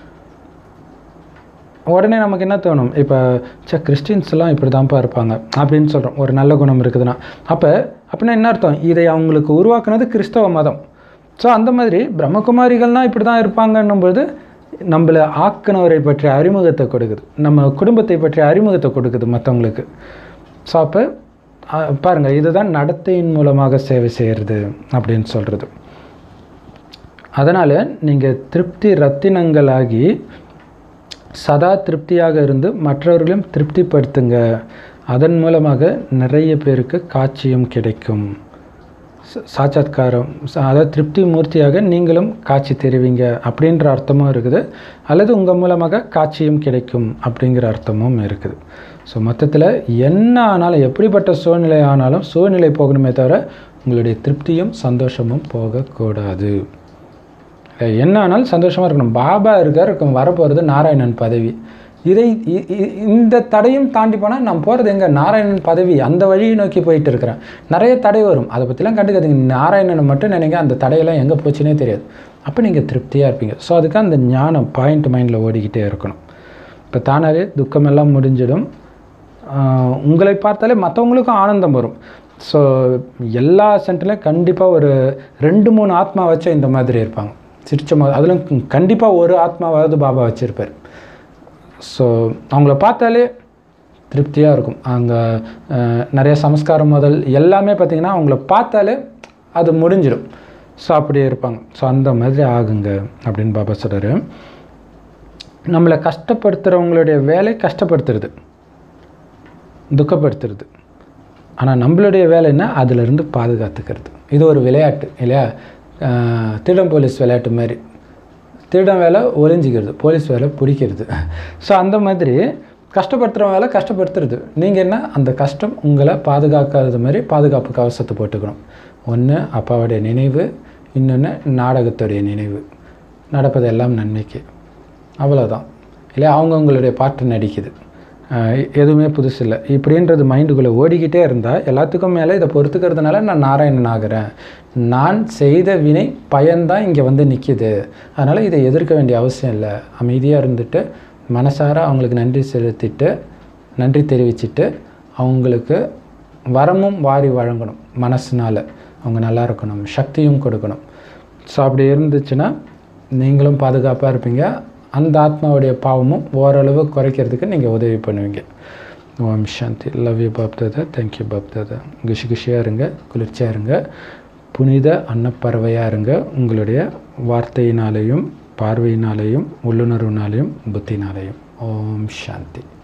உடனே நமக்கு என்ன தோணும் இப்போ சே கிறிஸ்டின்ஸ்லாம் இப்படி தான்ப்பா இருப்பாங்க அப்படின்னு சொல்கிறோம் ஒரு நல்ல குணம் இருக்குதுன்னா அப்போ அப்படின்னா என்ன அர்த்தம் இதை அவங்களுக்கு உருவாக்குனது கிறிஸ்தவ மதம் ஸோ அந்த மாதிரி பிரம்மகுமாரிகள்லாம் இப்படி தான் இருப்பாங்கன்னும்போது நம்மளை ஆக்குனவரை பற்றிய அறிமுகத்தை கொடுக்குது நம்ம குடும்பத்தை பற்றிய அறிமுகத்தை கொடுக்குது மற்றவங்களுக்கு ஸோ அப்போ பாருங்கள் இதுதான் நடத்தையின் மூலமாக சேவை செய்கிறது அப்படின்னு சொல்கிறது அதனால் நீங்கள் திருப்தி ரத்தினங்களாகி சதா திருப்தியாக இருந்து மற்றவர்களையும் திருப்திப்படுத்துங்க அதன் மூலமாக நிறைய பேருக்கு காட்சியும் கிடைக்கும் ச- சாட்சாத்காரம் ச- அதாவது திருப்தி மூர்த்தியாக நீங்களும் காட்சி தெரிவிங்க அப்படின்ற அர்த்தமும் இருக்குது அல்லது உங்கள் மூலமாக காட்சியும் கிடைக்கும் அப்படிங்கிற அர்த்தமும் இருக்குது ஸோ மொத்தத்தில் என்ன ஆனாலும் எப்படிப்பட்ட சூழ்நிலை ஆனாலும் சூழ்நிலை போகணுமே தவிர உங்களுடைய திருப்தியும் சந்தோஷமும் போகக்கூடாது என்ன ஆனாலும் சந்தோஷமாக இருக்கணும் பாபா இருக்கார் இருக்கும் வரப்போகிறது நாராயணன் பதவி இதை இ- இ- இந்த தடையும் தாண்டி போனால் நான் போகிறது எங்கே நாராயணன் பதவி அந்த வழியை நோக்கி போயிட்டு இருக்கிறேன் நிறைய தடை வரும் அதை பற்றிலாம் கண்டுக்காதீங்க நாராயணனை மட்டும் நினைங்க அந்த தடையெல்லாம் எங்கே போச்சுன்னே தெரியாது அப்போ நீங்கள் திருப்தியாக இருப்பீங்க ஸோ அதுக்கு அந்த ஞானம் பாயிண்ட் மைண்டில் ஓடிக்கிட்டே இருக்கணும் இப்போ தானாலே துக்கமெல்லாம் முடிஞ்சிடும் ஆஹ் உங்களை பார்த்தாலே மற்றவங்களுக்கும் ஆனந்தம் வரும் ஸோ எல்லா சென்டர்லையும் கண்டிப்பாக ஒரு ரெண்டு மூணு ஆத்மா வச்ச இந்த மாதிரி இருப்பாங்க சிரிச்ச மாதிரி அதிலும் கண்டிப்பாக ஒரு ஆத்மாவாவது பாபா வச்சுருப்பார் ஸோ அவங்கள பார்த்தாலே திருப்தியாக இருக்கும் அங்கே நிறைய சமஸ்காரம் முதல் எல்லாமே பார்த்திங்கன்னா அவங்கள பார்த்தாலே அது முடிஞ்சிடும் ஸோ அப்படியே இருப்பாங்க ஸோ அந்த மாதிரி ஆகுங்க அப்படின்னு பாபா சொல்கிறாரு நம்மளை கஷ்டப்படுத்துகிறவங்களுடைய வேலை கஷ்டப்படுத்துறது துக்கப்படுத்துறது ஆனால் நம்மளுடைய வேலை என்ன அதிலிருந்து பாதுகாத்துக்கிறது இது ஒரு விளையாட்டு இல்லையா ஆஹ் திருடன் போலீஸ் விளையாட்டு மாதிரி திருடன் வேலை ஒளிஞ்சிக்கிறது போலீஸ் வேலை பிடிக்கிறது ஸோ அந்த மாதிரி கஷ்டப்படுத்துகிற வேலை கஷ்டப்படுத்துறது நீங்கள் என்ன அந்த கஷ்டம் உங்களை பாதுகாக்காதது மாதிரி பாதுகாப்பு கவசத்தை போட்டுக்கணும் ஒன்று அப்பாவுடைய நினைவு இன்னொன்று நாடகத்துடைய நினைவு நடப்பது எல்லாம் நன்மைக்கு அவ்வளோதான் இல்லையா அவங்கவுங்களுடைய பாட்டு நடிக்குது ஆஹ் எ- எதுவுமே புதுசு இல்லை இப்படின்றது மைண்டுக்குள்ளே ஓடிக்கிட்டே இருந்தால் எல்லாத்துக்கும் மேலே இதை பொறுத்துக்கிறதுனால நான் நாராயணன் ஆகிறேன் நான் செய்த வினை பயன்தான் இங்கே வந்து நிற்கிது அதனால் இதை எதிர்க்க வேண்டிய அவசியம் இல்லை அமைதியாக இருந்துட்டு மனசார அவங்களுக்கு நன்றி செலுத்திட்டு நன்றி தெரிவிச்சிட்டு அவங்களுக்கு வரமும் வாரி வழங்கணும் மனசுனால அவங்க நல்லா இருக்கணும் சக்தியும் கொடுக்கணும் ஸோ அப்படி இருந்துச்சுன்னா நீங்களும் பாதுகாப்பாக இருப்பீங்க அந்த ஆத்மாவுடைய பாவமும் ஓரளவு குறைக்கிறதுக்கு நீங்கள் உதவி பண்ணுவீங்க Om Shanti love you Bap Dada thank you Bap Dada குஷி குஷியாக இருங்க குளிர்ச்சியாக இருங்க புனித அன்னப்பறவையாக இருங்க உங்களுடைய வார்த்தையினாலேயும் பார்வையினாலேயும் உள்ளுணர்வுனாலேயும் புத்தினாலேயும் ஓம் சாந்தி